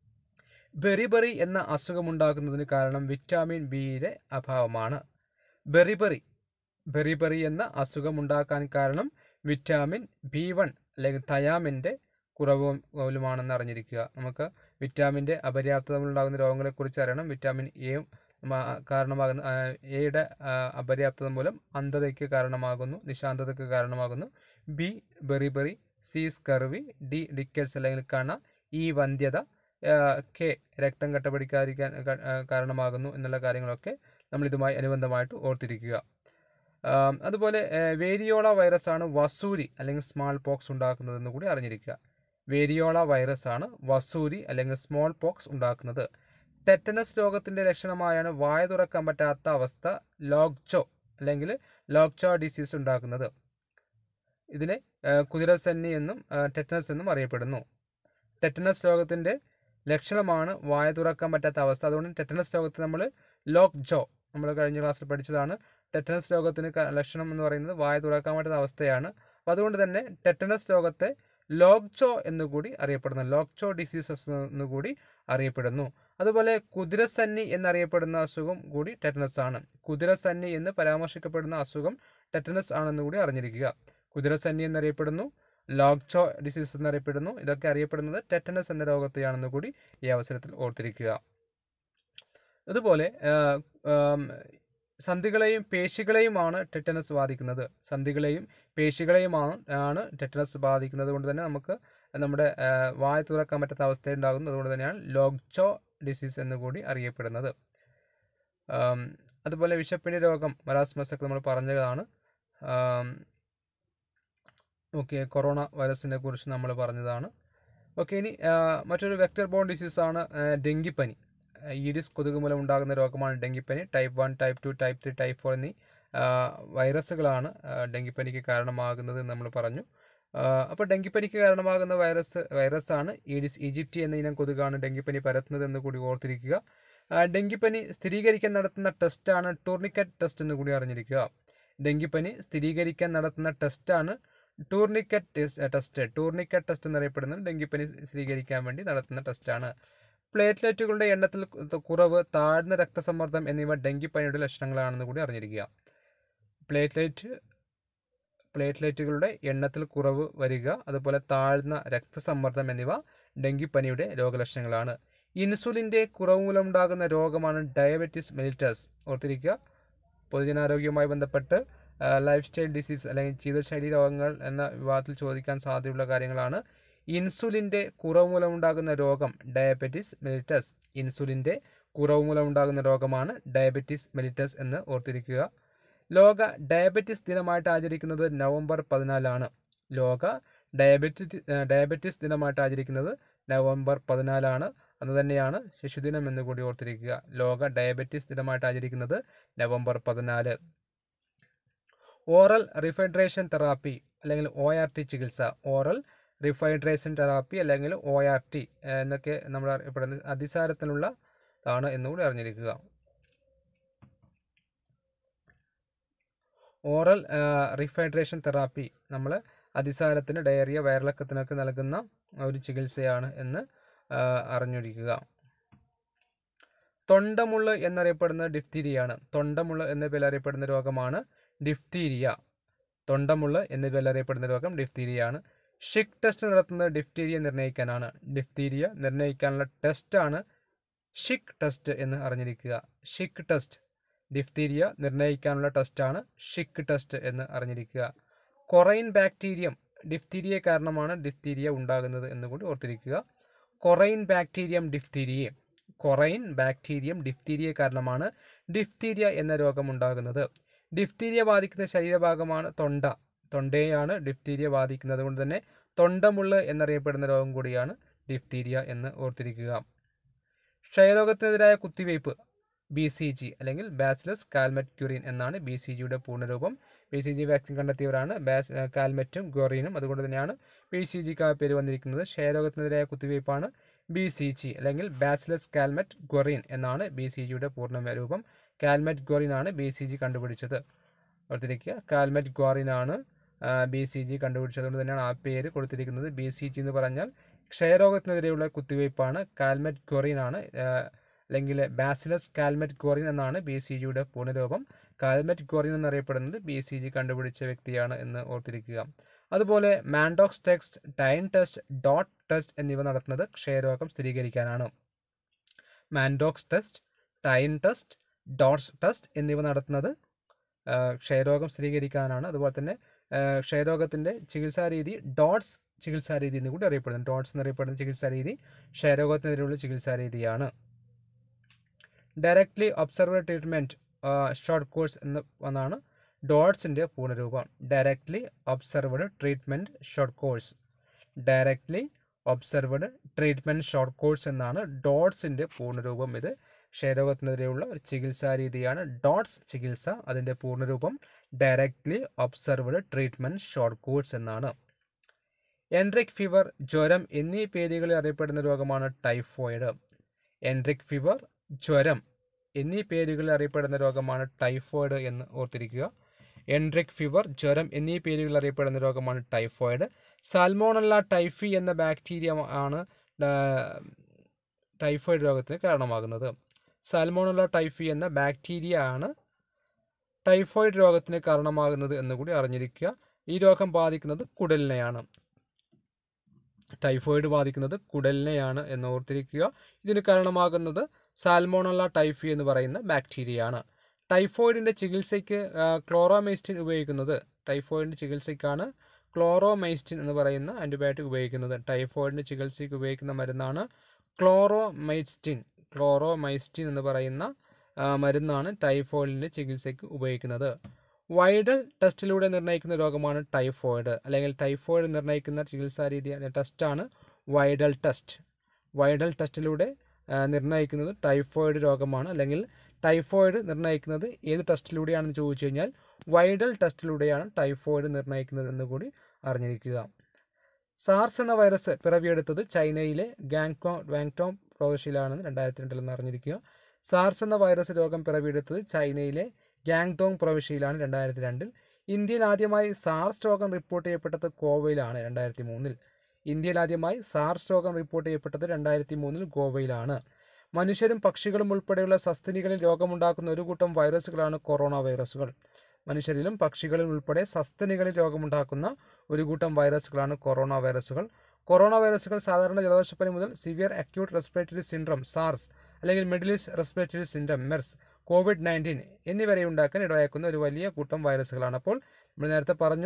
ബെറിബറി എന്ന അസുഖമുണ്ടാകുന്നതിന് കാരണം വിറ്റാമിൻ ബിയുടെ അഭാവമാണ് ബെറിബറി ബെറിബറി എന്ന അസുഖമുണ്ടാക്കാൻ കാരണം വിറ്റാമിൻ ബി വൺ അല്ലെങ്കിൽ തയാമിൻ്റെ കുറവ് മൂലമാണെന്ന് അറിഞ്ഞിരിക്കുക നമുക്ക് വിറ്റാമിൻ്റെ അപര്യാപ്തത മൂലമുണ്ടാകുന്ന രോഗങ്ങളെക്കുറിച്ച് അറിയണം വിറ്റാമിൻ എ കാരണമാകുന്ന ആ, എയുടെ ആ, അപര്യാപ്തത മൂലം അന്ധതയ്ക്ക് കാരണമാകുന്നു നിശാന്തതയ്ക്ക് കാരണമാകുന്നു B beriberi C scurvy D rickets അല്ലെങ്കിൽ കണ ഈ വന്ധ്യത ആ, കെ രക്തം കട്ടപിടിക്കാതിരിക്കാൻ ക- ആ, കാരണമാകുന്നു എന്നുള്ള കാര്യങ്ങളൊക്കെ നമ്മൾ ഇതുമായി അനുബന്ധമായിട്ട് ഓർത്തിരിക്കുക ആം, അതുപോലെ ഏഹ്, വേരിയോള വൈറസ് ആണ് വസൂരി അല്ലെങ്കിൽ സ്മാൾ പോക്സ് ഉണ്ടാക്കുന്നതെന്ന് കൂടി അറിഞ്ഞിരിക്കുക വേരിയോള വൈറസ് ആണ് വസൂരി അല്ലെങ്കിൽ സ്മോൾ പോക്സ് ഉണ്ടാക്കുന്നത് ടെറ്റനസ് രോഗത്തിന്റെ ലക്ഷണമായാണ് വായ തുറക്കാൻ പറ്റാത്ത അവസ്ഥ ലോക്ചോ അല്ലെങ്കിൽ ലോക്ചോ ഡിസീസ് ഉണ്ടാക്കുന്നത് ഇതിനെ ഏഹ്, കുതിരസന്നി എന്നും ഏഹ്, ടെറ്റനസ് എന്നും അറിയപ്പെടുന്നു ടെറ്റനസ് രോഗത്തിന്റെ ലക്ഷണമാണ് വായ തുറക്കാൻ പറ്റാത്ത അവസ്ഥ അതുകൊണ്ട് ടെറ്റനസ് രോഗത്തെ നമ്മൾ ലോക്ക് ജോ നമ്മൾ കഴിഞ്ഞ ക്ലാസ്സിൽ പഠിച്ചതാണ് ടെറ്റനസ് രോഗത്തിന് ക- ലക്ഷണം എന്ന് പറയുന്നത് വായ തുറക്കാൻ പറ്റാത്ത അവസ്ഥയാണ് അപ്പോൾ അതുകൊണ്ട് തന്നെ ടെറ്റനസ് രോഗത്തെ ലോക്ചോ എന്നുകൂടി അറിയപ്പെടുന്നു ലോക്ചോ ഡിസീസസ് എന്നുകൂടി അറിയപ്പെടുന്നു അതുപോലെ കുതിരസന്നി എന്നറിയപ്പെടുന്ന അസുഖം കൂടി ടെറ്റനസ് ആണ് കുതിരസന്നി എന്ന് പരാമർശിക്കപ്പെടുന്ന അസുഖം ടെറ്റനസ് ആണെന്ന് കൂടി അറിഞ്ഞിരിക്കുക കുതിരസന്നി എന്നറിയപ്പെടുന്നു ലോക്ചോ ഡിസീസ് എന്നറിയപ്പെടുന്നു ഇതൊക്കെ അറിയപ്പെടുന്നത് ടെറ്റനസ് എന്ന രോഗത്തെയാണെന്ന് കൂടി ഈ അവസരത്തിൽ ഓർത്തിരിക്കുക അതുപോലെ ആഹ്, ആം, സന്ധികളെയും പേശികളെയുമാണ് ടെറ്റനസ് ബാധിക്കുന്നത് സന്ധികളെയും പേശികളെയുമാണ് ആണ് ടെറ്റനസ് ബാധിക്കുന്നത് കൊണ്ട് തന്നെ നമുക്ക് നമ്മുടെ ആഹ്, വായ തുറക്കാൻ പറ്റാത്ത അവസ്ഥ ഉണ്ടാകുന്നു അതുകൊണ്ട് തന്നെയാണ് ലോക്ചോ ഡിസീസ് എന്ന് കൂടി അറിയപ്പെടുന്നത് ആം, അതുപോലെ വിഷപ്പിണി രോഗം മരാസ്മസ് ഒക്കെ നമ്മൾ പറഞ്ഞതാണ് ഓക്കെ കൊറോണ വൈറസിനെ കുറിച്ച് നമ്മൾ പറഞ്ഞതാണ് ഓക്കെ ഇനി ആ, മറ്റൊരു വെക്ടർ ബോൺ ഡിസീസ് ആണ് ആ, ഡെങ്കിപ്പനി ആ, ഈഡിസ് കൊതുക് മൂലം ഉണ്ടാകുന്ന രോഗമാണ് ഡെങ്കിപ്പനി type one type two type three type four എന്നീ ആ, വൈറസുകളാണ് ആ, ഡെങ്കിപ്പനിക്ക് കാരണമാകുന്നത് എന്ന് നമ്മൾ പറഞ്ഞു അപ്പോൾ ഡെങ്കിപ്പനിക്ക് കാരണമാകുന്ന വൈറസ് വൈറസാണ് ഈഡിസ് ഈജിപ്റ്റി എന്ന ഇനം കൊതുകാണ് ഡെങ്കിപ്പനി പരത്തുന്നത് എന്ന് കൂടി ഓർത്തിരിക്കുക ആ, ഡെങ്കിപ്പനി സ്ഥിരീകരിക്കാൻ നടത്തുന്ന ടെസ്റ്റാണ് ടൂർണിക്കറ്റ് ടെസ്റ്റ് എന്ന് കൂടി അറിഞ്ഞിരിക്കുക ഡെങ്കിപ്പനി സ്ഥിരീകരിക്കാൻ നടത്തുന്ന ടെസ്റ്റാണ് ടൂർണിക്കറ്റ് ടെസ്റ്റ് ടൂർണിക്കറ്റ് ടെസ്റ്റ് എന്നറിയപ്പെടുന്നത് ഡെങ്കിപ്പനി സ്ഥിരീകരിക്കാൻ വേണ്ടി നടത്തുന്ന ടെസ്റ്റാണ് പ്ലേറ്റ്ലെറ്റുകളുടെ എണ്ണത്തിൽ കു- കുറവ് താഴ്ന്ന രക്തസമ്മർദ്ദം എന്നിവ ഡെങ്കിപ്പനിയുടെ ലക്ഷണങ്ങളാണെന്ന് കൂടി അറിഞ്ഞിരിക്കുക പ്ലേറ്റ്ലെറ്റ് പ്ലേറ്റ്ലെറ്റുകളുടെ എണ്ണത്തിൽ കുറവ് വരിക അതുപോലെ താഴ്ന്ന രക്തസമ്മർദ്ദം എന്നിവ ഡെങ്കിപ്പനിയുടെ രോഗലക്ഷണങ്ങളാണ് ഇൻസുലിൻ്റെ കുറവ് മൂലമുണ്ടാകുന്ന രോഗമാണ് ഡയബറ്റിസ് മെലിറ്റസ് ഓർത്തിരിക്കുക പൊതുജനാരോഗ്യവുമായി ബന്ധപ്പെട്ട് ലൈഫ് സ്റ്റൈൽ ഡിസീസ് അല്ലെങ്കിൽ ജീവിതശൈലി രോഗങ്ങൾ എന്ന വിഭാഗത്തിൽ ചോദിക്കാൻ സാധ്യതയുള്ള കാര്യങ്ങളാണ് ഇൻസുലിൻ്റെ കുറവ് മൂലമുണ്ടാകുന്ന രോഗം ഡയബറ്റിസ് മെലിറ്റസ് ഇൻസുലിൻ്റെ കുറവ് മൂലമുണ്ടാകുന്ന രോഗമാണ് ഡയബറ്റിസ് മെലിറ്റസ് എന്ന് ഓർത്തിരിക്കുക ലോക ഡയബറ്റിസ് ദിനമായിട്ട് ആചരിക്കുന്നത് നവംബർ പതിനാലാണ് ലോക ഡയബറ്റിസ് ഡയബറ്റിസ് ദിനമായിട്ട് ആചരിക്കുന്നത് നവംബർ പതിനാലാണ് അന്ന് തന്നെയാണ് ശിശുദിനം എന്ന് കൂടി ഓർത്തിരിക്കുക ലോക ഡയബറ്റിസ് ദിനമായിട്ട് ആചരിക്കുന്നത് നവംബർ പതിനാല് ഓറൽ റിഫൈഡ്രേഷൻ തെറാപ്പി അല്ലെങ്കിൽ ഒ ആർ ടി ചികിത്സ ഓറൽ റിഫൈഡ്രേഷൻ തെറാപ്പി അല്ലെങ്കിൽ ഒ ആർ ടി എന്നൊക്കെ നമ്മൾ അറിയപ്പെടുന്നത് അതിസാരത്തിനുള്ള ആണ് എന്നുകൂടി അറിഞ്ഞിരിക്കുക ഓറൽ റിഫൈഡ്രേഷൻ തെറാപ്പി നമ്മൾ അതിസാരത്തിന് ഡയറിയ വയറിളക്കത്തിനൊക്കെ നൽകുന്ന ഒരു ചികിത്സയാണ് എന്ന് ആ, അറിഞ്ഞിരിക്കുക തൊണ്ടമുള്ള് എന്നറിയപ്പെടുന്ന ഡിഫ്തീരിയാണ് തൊണ്ടമുള്ള് എന്ന പേരിൽ അറിയപ്പെടുന്ന രോഗമാണ് ഡിഫ്തീരിയ തൊണ്ടമുള്ള് എന്ന പേരിൽ അറിയപ്പെടുന്ന രോഗം ഡിഫ്തീരിയാണ് ഷിക് ടെസ്റ്റ് നടത്തുന്നത് ഡിഫ്തീരിയ നിർണ്ണയിക്കാനാണ് ഡിഫ്തീരിയ നിർണ്ണയിക്കാനുള്ള ടെസ്റ്റാണ് ഷിക് ടെസ്റ്റ് എന്ന് അറിഞ്ഞിരിക്കുക ഷിക് ടെസ്റ്റ് ഡിഫ്തീരിയ നിർണ്ണയിക്കാനുള്ള ടെസ്റ്റാണ് ഷിക് ടെസ്റ്റ് എന്ന് അറിഞ്ഞിരിക്കുക കൊറൈൻ ബാക്ടീരിയം ഡിഫ്തീരിയ കാരണമാണ് ഡിഫ്തീരിയ ഉണ്ടാകുന്നത് എന്ന് കൂടി ഓർത്തിരിക്കുക Corynebacterium diphtheriae Corynebacterium diphtheria കാരണമാണ് ഡിഫ്തീരിയ എന്ന രോഗം ഉണ്ടാകുന്നത് ഡിഫ്തീരിയ ബാധിക്കുന്ന ശരീരഭാഗമാണ് തൊണ്ട തൊണ്ടയെയാണ് ഡിഫ്തീരിയ ബാധിക്കുന്നത് കൊണ്ട് തന്നെ തൊണ്ടമുള്ള് എന്നറിയപ്പെടുന്ന രോഗം കൂടിയാണ് ഡിഫ്തീരിയ എന്ന് ഓർത്തിരിക്കുക ക്ഷയരോഗത്തിനെതിരായ കുത്തിവയ്പ് ബി സി ജി അല്ലെങ്കിൽ ബാസിലസ് കാൽമെറ്റ് ക്യൂറിൻ എന്നാണ് ബി സി ജിയുടെ പൂർണ്ണരൂപം ബി സി ജി വാക്സിൻ കണ്ടെത്തിയവരാണ് ബാസ് കാൽമെറ്റും ഗ്വറീനും അതുകൊണ്ട് തന്നെയാണ് ബി സി ജിക്ക് ആ പേര് വന്നിരിക്കുന്നത് ക്ഷയരോഗത്തിനെതിരായ കുത്തിവയ്പ്പാണ് ബി സി ജി അല്ലെങ്കിൽ ബാസിലസ് കാൽമെറ്റ് ഗ്വറീൻ എന്നാണ് ബി സി ജിയുടെ പൂർണ്ണ രൂപം കാൽമെറ്റ് ഗ്വറിൻ ആണ് ബി സി ജി കണ്ടുപിടിച്ചത് ഓർത്തിരിക്കുക കാൽമെറ്റ് ഗ്വാറിൻ ആണ് ബി സി ജി കണ്ടുപിടിച്ചത് കൊണ്ട് തന്നെയാണ് ആ പേര് കൊടുത്തിരിക്കുന്നത് ബി സി ജി എന്ന് പറഞ്ഞാൽ ക്ഷയരോഗത്തിനെതിരെയുള്ള കുത്തിവയ്പ്പാണ് കാൽമെറ്റ് ഗ്വറിൻ ആണ് ആ, അല്ലെങ്കിൽ ബാസിലസ് കാൽമെറ്റ് ഗ്വറിൻ എന്നാണ് ബി സി ജിയുടെ പൂർണ്ണരൂപം കാൽമെറ്റ് ഗ്വറിൻ എന്നറിയപ്പെടുന്നത് ബി സി ജി കണ്ടുപിടിച്ച വ്യക്തിയാണ് എന്ന് ഓർത്തിരിക്കുക അതുപോലെ Mantoux test tine test dot test എന്നിവ നടത്തുന്നത് ക്ഷയരോഗം സ്ഥിരീകരിക്കാനാണ് Mantoux test tine test DOTS test എന്നിവ നടത്തുന്നത് ആ, ക്ഷയരോഗം സ്ഥിരീകരിക്കാനാണ് അതുപോലെ തന്നെ ആ, ക്ഷയരോഗത്തിൻ്റെ ചികിത്സാ രീതി ഡോട്ട്സ് ചികിത്സാ രീതി എന്ന് കൂടി അറിയപ്പെടുന്നു ഡോട്ട്സ് എന്നറിയപ്പെടുന്ന ചികിത്സാ രീതി ക്ഷയരോഗത്തിനെതിരെയുള്ള ചികിത്സാ രീതിയാണ് directly observer treatment short course എന്ന് എന്നാണ് ഡോട്ട്സിൻ്റെ പൂർണ്ണരൂപം directly observed treatment short course directly observed treatment short course എന്നാണ് ഡോട്ട്സിൻ്റെ പൂർണ്ണരൂപം ഇത് ക്ഷയരോഗത്തിനെതിരെയുള്ള ഒരു ചികിത്സാ രീതിയാണ് ഡോട്ട്സ് ചികിത്സ അതിൻ്റെ പൂർണ്ണരൂപം directly observed treatment short course എന്നാണ് എൻട്രിക് ഫീവർ ജ്വരം എന്നീ പേരുകളിൽ അറിയപ്പെടുന്ന രോഗമാണ് ടൈഫോയിഡ് എൻട്രിക് ഫീവർ ജ്വരം എന്നീ പേരുകളിൽ അറിയപ്പെടുന്ന രോഗമാണ് ടൈഫോയിഡ് എന്ന് ഓർത്തിരിക്കുക എൻട്രിക് ഫീവർ ജ്വരം എന്നീ പേരുകളിൽ അറിയപ്പെടുന്ന രോഗമാണ് ടൈഫോയിഡ് സാൽമോണല്ല ടൈഫി എന്ന ബാക്ടീരിയ ആണ് ടൈഫോയിഡ് രോഗത്തിന് കാരണമാകുന്നത് സാൽമോണല്ല ടൈഫി എന്ന ബാക്ടീരിയ ആണ് ടൈഫോയിഡ് രോഗത്തിന് കാരണമാകുന്നത് എന്ന് കൂടി അറിഞ്ഞിരിക്കുക ഈ രോഗം ബാധിക്കുന്നത് കുടലിനെയാണ് ടൈഫോയിഡ് ബാധിക്കുന്നത് കുടലിനെയാണ് എന്ന് ഓർത്തിരിക്കുക ഇതിന് കാരണമാകുന്നത് സാൽമോണല്ല ടൈഫി എന്ന് പറയുന്ന ബാക്ടീരിയയാണ് ടൈഫോയിഡിൻ്റെ ചികിത്സയ്ക്ക് ക്ലോറോമൈസ്റ്റിൻ ഉപയോഗിക്കുന്നത് ടൈഫോയിഡിൻ്റെ ചികിത്സയ്ക്കാണ് ക്ലോറോമൈസ്റ്റിൻ എന്ന് പറയുന്ന ആൻറ്റിബയോട്ടിക് ഉപയോഗിക്കുന്നത് ടൈഫോയിഡിൻ്റെ ചികിത്സയ്ക്ക് ഉപയോഗിക്കുന്ന മരുന്നാണ് ക്ലോറോമൈസ്റ്റിൻ ക്ലോറോമൈസ്റ്റിൻ എന്ന് പറയുന്ന മരുന്നാണ് ടൈഫോയിഡിൻ്റെ ചികിത്സയ്ക്ക് ഉപയോഗിക്കുന്നത് വൈഡൽ ടെസ്റ്റിലൂടെ നിർണ്ണയിക്കുന്ന രോഗമാണ് ടൈഫോയിഡ് അല്ലെങ്കിൽ ടൈഫോയിഡ് നിർണ്ണയിക്കുന്ന ചികിത്സാ രീതി ടെസ്റ്റാണ് വൈഡൽ ടെസ്റ്റ് വൈഡൽ ടെസ്റ്റിലൂടെ നിർണ്ണയിക്കുന്നത് ടൈഫോയിഡ് രോഗമാണ് അല്ലെങ്കിൽ ടൈഫോയിഡ് നിർണ്ണയിക്കുന്നത് ഏത് ടെസ്റ്റിലൂടെയാണെന്ന് ചോദിച്ചു കഴിഞ്ഞാൽ വൈഡൽ ടെസ്റ്റിലൂടെയാണ് ടൈഫോയിഡ് നിർണ്ണയിക്കുന്നത് എന്ന് കൂടി അറിഞ്ഞിരിക്കുക സാർസ് എന്ന വൈറസ് പിറവിയെടുത്തത് ചൈനയിലെ ഗാങ്ടോ വാങ്ടോം പ്രവിശ്യയിലാണെന്ന് രണ്ടായിരത്തി രണ്ടിൽ നിന്ന് അറിഞ്ഞിരിക്കുക സാർസ് എന്ന വൈറസ് രോഗം പിറവിയെടുത്തത് ചൈനയിലെ ഗാങ്ടോങ് പ്രവിശ്യയിലാണ് രണ്ടായിരത്തി രണ്ടിൽ ഇന്ത്യയിൽ ആദ്യമായി സാർസ് രോഗം റിപ്പോർട്ട് ചെയ്യപ്പെട്ടത് ഗോവയിലാണ് രണ്ടായിരത്തി മൂന്നിൽ ഇന്ത്യയിൽ ആദ്യമായി സാർസ് രോഗം റിപ്പോർട്ട് ചെയ്യപ്പെട്ടത് രണ്ടായിരത്തി മൂന്നിൽ ഗോവയിലാണ് മനുഷ്യരും പക്ഷികളും ഉൾപ്പെടെയുള്ള സസ്തനികളിൽ രോഗമുണ്ടാക്കുന്ന ഒരു കൂട്ടം വൈറസുകളാണ് കൊറോണ വൈറസുകൾ മനുഷ്യരിലും പക്ഷികളിലും ഉൾപ്പെടെ സസ്തനികളിൽ രോഗമുണ്ടാക്കുന്ന ഒരു കൂട്ടം വൈറസുകളാണ് കൊറോണ വൈറസുകൾ കൊറോണ വൈറസുകൾ സാധാരണ ജലദോഷപ്പനി മുതൽ severe acute respiratory syndrome SARS അല്ലെങ്കിൽ Middle East respiratory syndrome MERS COVID nineteen എന്നിവരെ ഉണ്ടാക്കാൻ ഇടയാക്കുന്ന ഒരു വലിയ കൂട്ടം വൈറസുകളാണ് അപ്പോൾ നമ്മൾ നേരത്തെ പറഞ്ഞു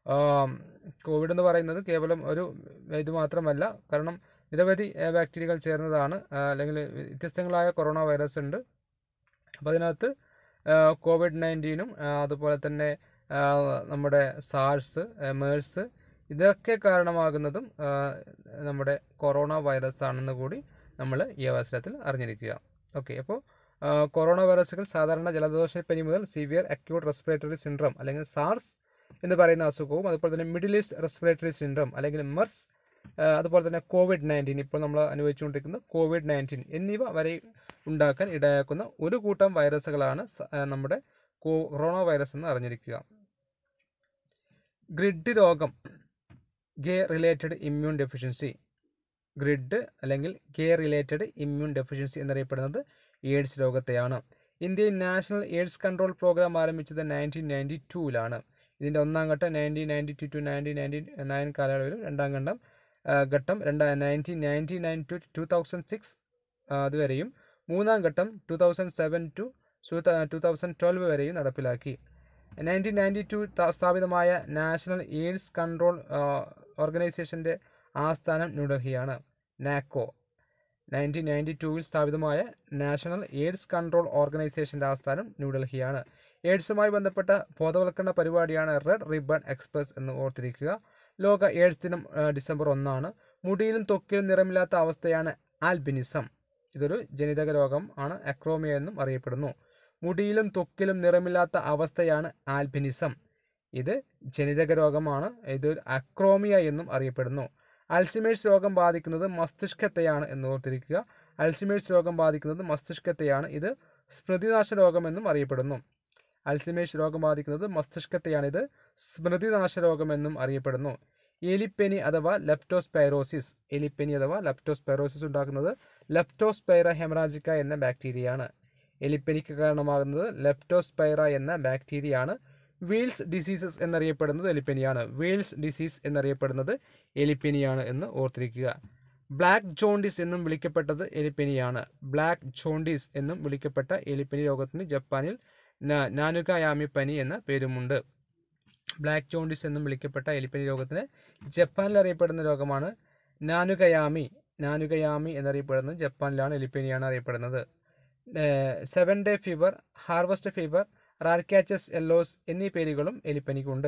കോവിഡ് എന്ന് പറയുന്നത് കേവലം ഒരു ഇത് മാത്രമല്ല കാരണം നിരവധി ബാക്ടീരിയകൾ ചേർന്നതാണ് അല്ലെങ്കിൽ വ്യത്യസ്തങ്ങളായ കൊറോണ വൈറസ് ഉണ്ട് അപ്പോൾ അതിനകത്ത് കോവിഡ് നയൻറ്റീനും അതുപോലെ തന്നെ നമ്മുടെ സാഴ്സ് മേഴ്സ് ഇതൊക്കെ കാരണമാകുന്നതും നമ്മുടെ കൊറോണ വൈറസ് ആണെന്ന് കൂടി നമ്മൾ ഈ അവസരത്തിൽ അറിഞ്ഞിരിക്കുക ഓക്കെ അപ്പോൾ കൊറോണ വൈറസുകൾ സാധാരണ ജലദോഷപ്പനി മുതൽ സിവിയർ അക്യൂട്ട് റെസ്പിറേറ്ററി സിൻഡ്രം അല്ലെങ്കിൽ സാർസ് എന്ന് പറയുന്ന അസുഖവും അതുപോലെ തന്നെ മിഡിൽ ഈസ്റ്റ് റെസ്പിറേറ്ററി സിൻഡ്രം അല്ലെങ്കിൽ മെർസ് അതുപോലെ തന്നെ കോവിഡ് നയൻറ്റീൻ ഇപ്പോൾ നമ്മൾ അനുഭവിച്ചുകൊണ്ടിരിക്കുന്ന കോവിഡ് നയൻറ്റീൻ എന്നിവ വരെ ഉണ്ടാക്കാൻ ഇടയാക്കുന്ന ഒരു കൂട്ടം വൈറസുകളാണ് നമ്മുടെ കൊറോണ വൈറസ് എന്ന് അറിഞ്ഞിരിക്കുക ഗ്രിഡ് രോഗം gay related immune deficiency GRID അല്ലെങ്കിൽ ഗേ റിലേറ്റഡ് ഇമ്മ്യൂൺ ഡെഫിഷ്യൻസി എന്നറിയപ്പെടുന്നത് എയ്ഡ്സ് രോഗത്തെയാണ് ഇന്ത്യയിൽ നാഷണൽ എയ്ഡ്സ് കൺട്രോൾ പ്രോഗ്രാം ആരംഭിച്ചത് നയൻറ്റീൻ നയൻറ്റി ടൂവിലാണ് ഇതിൻ്റെ ഒന്നാം ഘട്ടം nineteen ninety two to nineteen ninety nine കാലയളവിലും രണ്ടാം ഘട്ടം ഘട്ടം രണ്ട് nineteen ninety nine to two thousand six അതുവരെയും മൂന്നാം ഘട്ടം two thousand seven to two thousand twelve വരെയും നടപ്പിലാക്കി നയൻറ്റീൻ നയൻറ്റി ടു സ്ഥാപിതമായ നാഷണൽ എയ്ഡ്സ് കൺട്രോൾ ഓർഗനൈസേഷൻ്റെ ആസ്ഥാനം ന്യൂഡൽഹിയാണ് നാക്കോ നയൻറ്റീൻ നയൻറ്റി ടൂവിൽ സ്ഥാപിതമായ നാഷണൽ എയ്ഡ്സ് കൺട്രോൾ ഓർഗനൈസേഷൻ്റെ ആസ്ഥാനം ന്യൂഡൽഹിയാണ് എയ്ഡ്സുമായി ബന്ധപ്പെട്ട ബോധവൽക്കരണ പരിപാടിയാണ് റെഡ് റിബൺ എക്സ്പ്രസ് എന്ന് ഓർത്തിരിക്കുക ലോക എയ്ഡ്സ് ദിനം ഡിസംബർ ഒന്നാണ് മുടിയിലും ത്വക്കിലും നിറമില്ലാത്ത അവസ്ഥയാണ് ആൽബിനിസം ഇതൊരു ജനിതക രോഗം ആണ് അക്രോമിയ എന്നും അറിയപ്പെടുന്നു മുടിയിലും ത്വക്കിലും നിറമില്ലാത്ത അവസ്ഥയാണ് ആൽബിനിസം ഇത് ജനിതക രോഗമാണ് ഇത് അക്രോമിയ എന്നും അറിയപ്പെടുന്നു അൽസിമേഴ്സ് രോഗം ബാധിക്കുന്നത് മസ്തിഷ്കത്തെയാണ് എന്ന് ഓർത്തിരിക്കുക അൽസിമേഴ്സ് രോഗം ബാധിക്കുന്നത് മസ്തിഷ്കത്തെയാണ് ഇത് സ്മൃതിനാശ രോഗമെന്നും അറിയപ്പെടുന്നു അൽസിമേഴ്സ് രോഗം ബാധിക്കുന്നത് മസ്തിഷ്കത്തെയാണ് ഇത് സ്മൃതിനാശ രോഗമെന്നും അറിയപ്പെടുന്നു എലിപ്പനി അഥവാ ലെപ്റ്റോസ്പൈറോസിസ് എലിപ്പനി അഥവാ ലെപ്റ്റോസ്പൈറോസിസ് ഉണ്ടാക്കുന്നത് ലെപ്റ്റോസ്പൈറ ഹെമറാജിക്ക എന്ന ബാക്ടീരിയയാണ് എലിപ്പനിക്ക് കാരണമാകുന്നത് ലെപ്റ്റോസ്പൈറ എന്ന ബാക്ടീരിയയാണ് വീൽസ് ഡിസീസസ് എന്നറിയപ്പെടുന്നത് എലിപ്പനിയാണ് വീൽസ് ഡിസീസ് എന്നറിയപ്പെടുന്നത് എലിപ്പനിയാണ് എന്ന് ഓർത്തിരിക്കുക ബ്ലാക്ക് ജോണ്ടിസ് എന്നും വിളിക്കപ്പെട്ടത് എലിപ്പനിയാണ് ബ്ലാക്ക് ജോണ്ടിസ് എന്നും വിളിക്കപ്പെട്ട എലിപ്പനി രോഗത്തിന് ജപ്പാനിൽ നാനുകായാമി പനി എന്ന പേരുമുണ്ട് ബ്ലാക്ക് ജോണ്ടിസ് എന്നും വിളിക്കപ്പെട്ട എലിപ്പനി രോഗത്തിന് ജപ്പാനിൽ അറിയപ്പെടുന്ന രോഗമാണ് നാനുകയാമി നാനുകയാമി എന്നറിയപ്പെടുന്നത് ജപ്പാനിലാണ് എലിപ്പനിയാണ് അറിയപ്പെടുന്നത് seven day fever harvest fever rat catchers yellows എന്നീ പേരുകളും എലിപ്പനിക്കുണ്ട്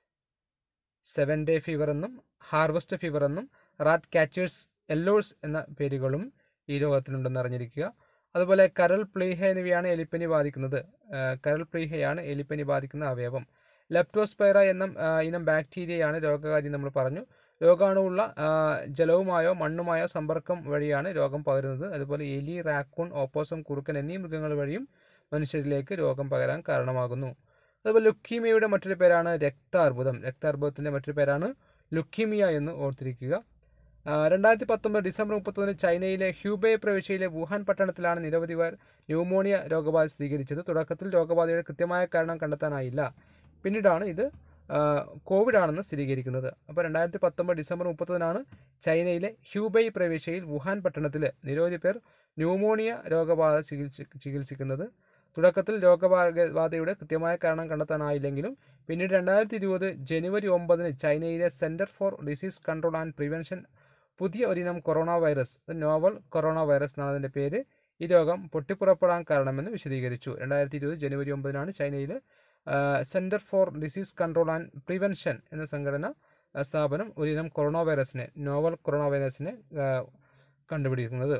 സെവൻ ഡേ ഫീവർ എന്നും ഹാർവസ്റ്റ് ഫീവർ എന്നും റാറ്റ് കാച്ചേഴ്സ് എല്ലോസ് എന്ന പേരുകളും ഈ രോഗത്തിനുണ്ടെന്ന് അറിഞ്ഞിരിക്കുക അതുപോലെ കരൾ പ്ലീഹ എന്നിവയാണ് എലിപ്പനി ബാധിക്കുന്നത് ആ, കരൾ പ്ലീഹയാണ് എലിപ്പനി ബാധിക്കുന്ന അവയവം ലെപ്റ്റോസ്പൈറ എന്ന ആ, ഇനം ബാക്ടീരിയയാണ് രോഗകാരി നമ്മൾ പറഞ്ഞു രോഗാണുവുള്ള ആ, ജലവുമായോ മണ്ണുമായോ സമ്പർക്കം വഴിയാണ് രോഗം പകരുന്നത് അതുപോലെ എലി റാക്കൂൺ ഓപ്പോസം കുറുക്കൻ എന്നീ മൃഗങ്ങൾ വഴിയും മനുഷ്യരിലേക്ക് രോഗം പകരാൻ കാരണമാകുന്നു അതുപോലെ ലുക്കീമിയയുടെ മറ്റൊരു പേരാണ് രക്താർബുദം രക്താർബുദത്തിന്റെ മറ്റൊരു പേരാണ് ലുക്കീമിയ എന്ന് ഓർത്തിരിക്കുക ആ, രണ്ടായിരത്തി പത്തൊമ്പത് ഡിസംബർ മുപ്പത്തൊന്നിന് ചൈനയിലെ ഹ്യൂബേ പ്രവിശ്യയിലെ വുഹാൻ പട്ടണത്തിലാണ് നിരവധി പേർ ന്യൂമോണിയ രോഗബാധ സ്ഥിരീകരിച്ചത് തുടക്കത്തിൽ രോഗബാധയുടെ കൃത്യമായ കാരണം കണ്ടെത്താനായില്ല പിന്നീടാണ് ഇത് ആ, കോവിഡ് ആണെന്ന് സ്ഥിരീകരിക്കുന്നത് അപ്പോൾ രണ്ടായിരത്തി പത്തൊമ്പത് ഡിസംബർ മുപ്പത്തൊന്നിനാണ് ചൈനയിലെ ഹ്യൂബൈ പ്രവിശ്യയിൽ വുഹാൻ പട്ടണത്തിൽ നിരവധി പേർ ന്യൂമോണിയ രോഗബാധ ചികിത്സ ചികിത്സിക്കുന്നത് തുടക്കത്തിൽ രോഗബാധയുടെ കൃത്യമായ കാരണം കണ്ടെത്താനായില്ലെങ്കിലും പിന്നീട് രണ്ടായിരത്തി ഇരുപത് ജനുവരി ഒമ്പതിന് ചൈനയിലെ Centre for Disease Control and Prevention പുതിയ ഒരിനം coronavirus novel coronavirus എന്നാണ് അതിൻ്റെ പേര് ഈ രോഗം പൊട്ടിപ്പുറപ്പെടാൻ കാരണമെന്ന് വിശദീകരിച്ചു രണ്ടായിരത്തി ഇരുപത് ജനുവരി ഒമ്പതിനാണ് ചൈനയിൽ Centre for Disease Control and Prevention എന്ന സംഘടന ആ, സ്ഥാപനം ഒരിനം കൊറോണ വൈറസിനെ നോവൽ കൊറോണ വൈറസിനെ ആ, കണ്ടുപിടിക്കുന്നത്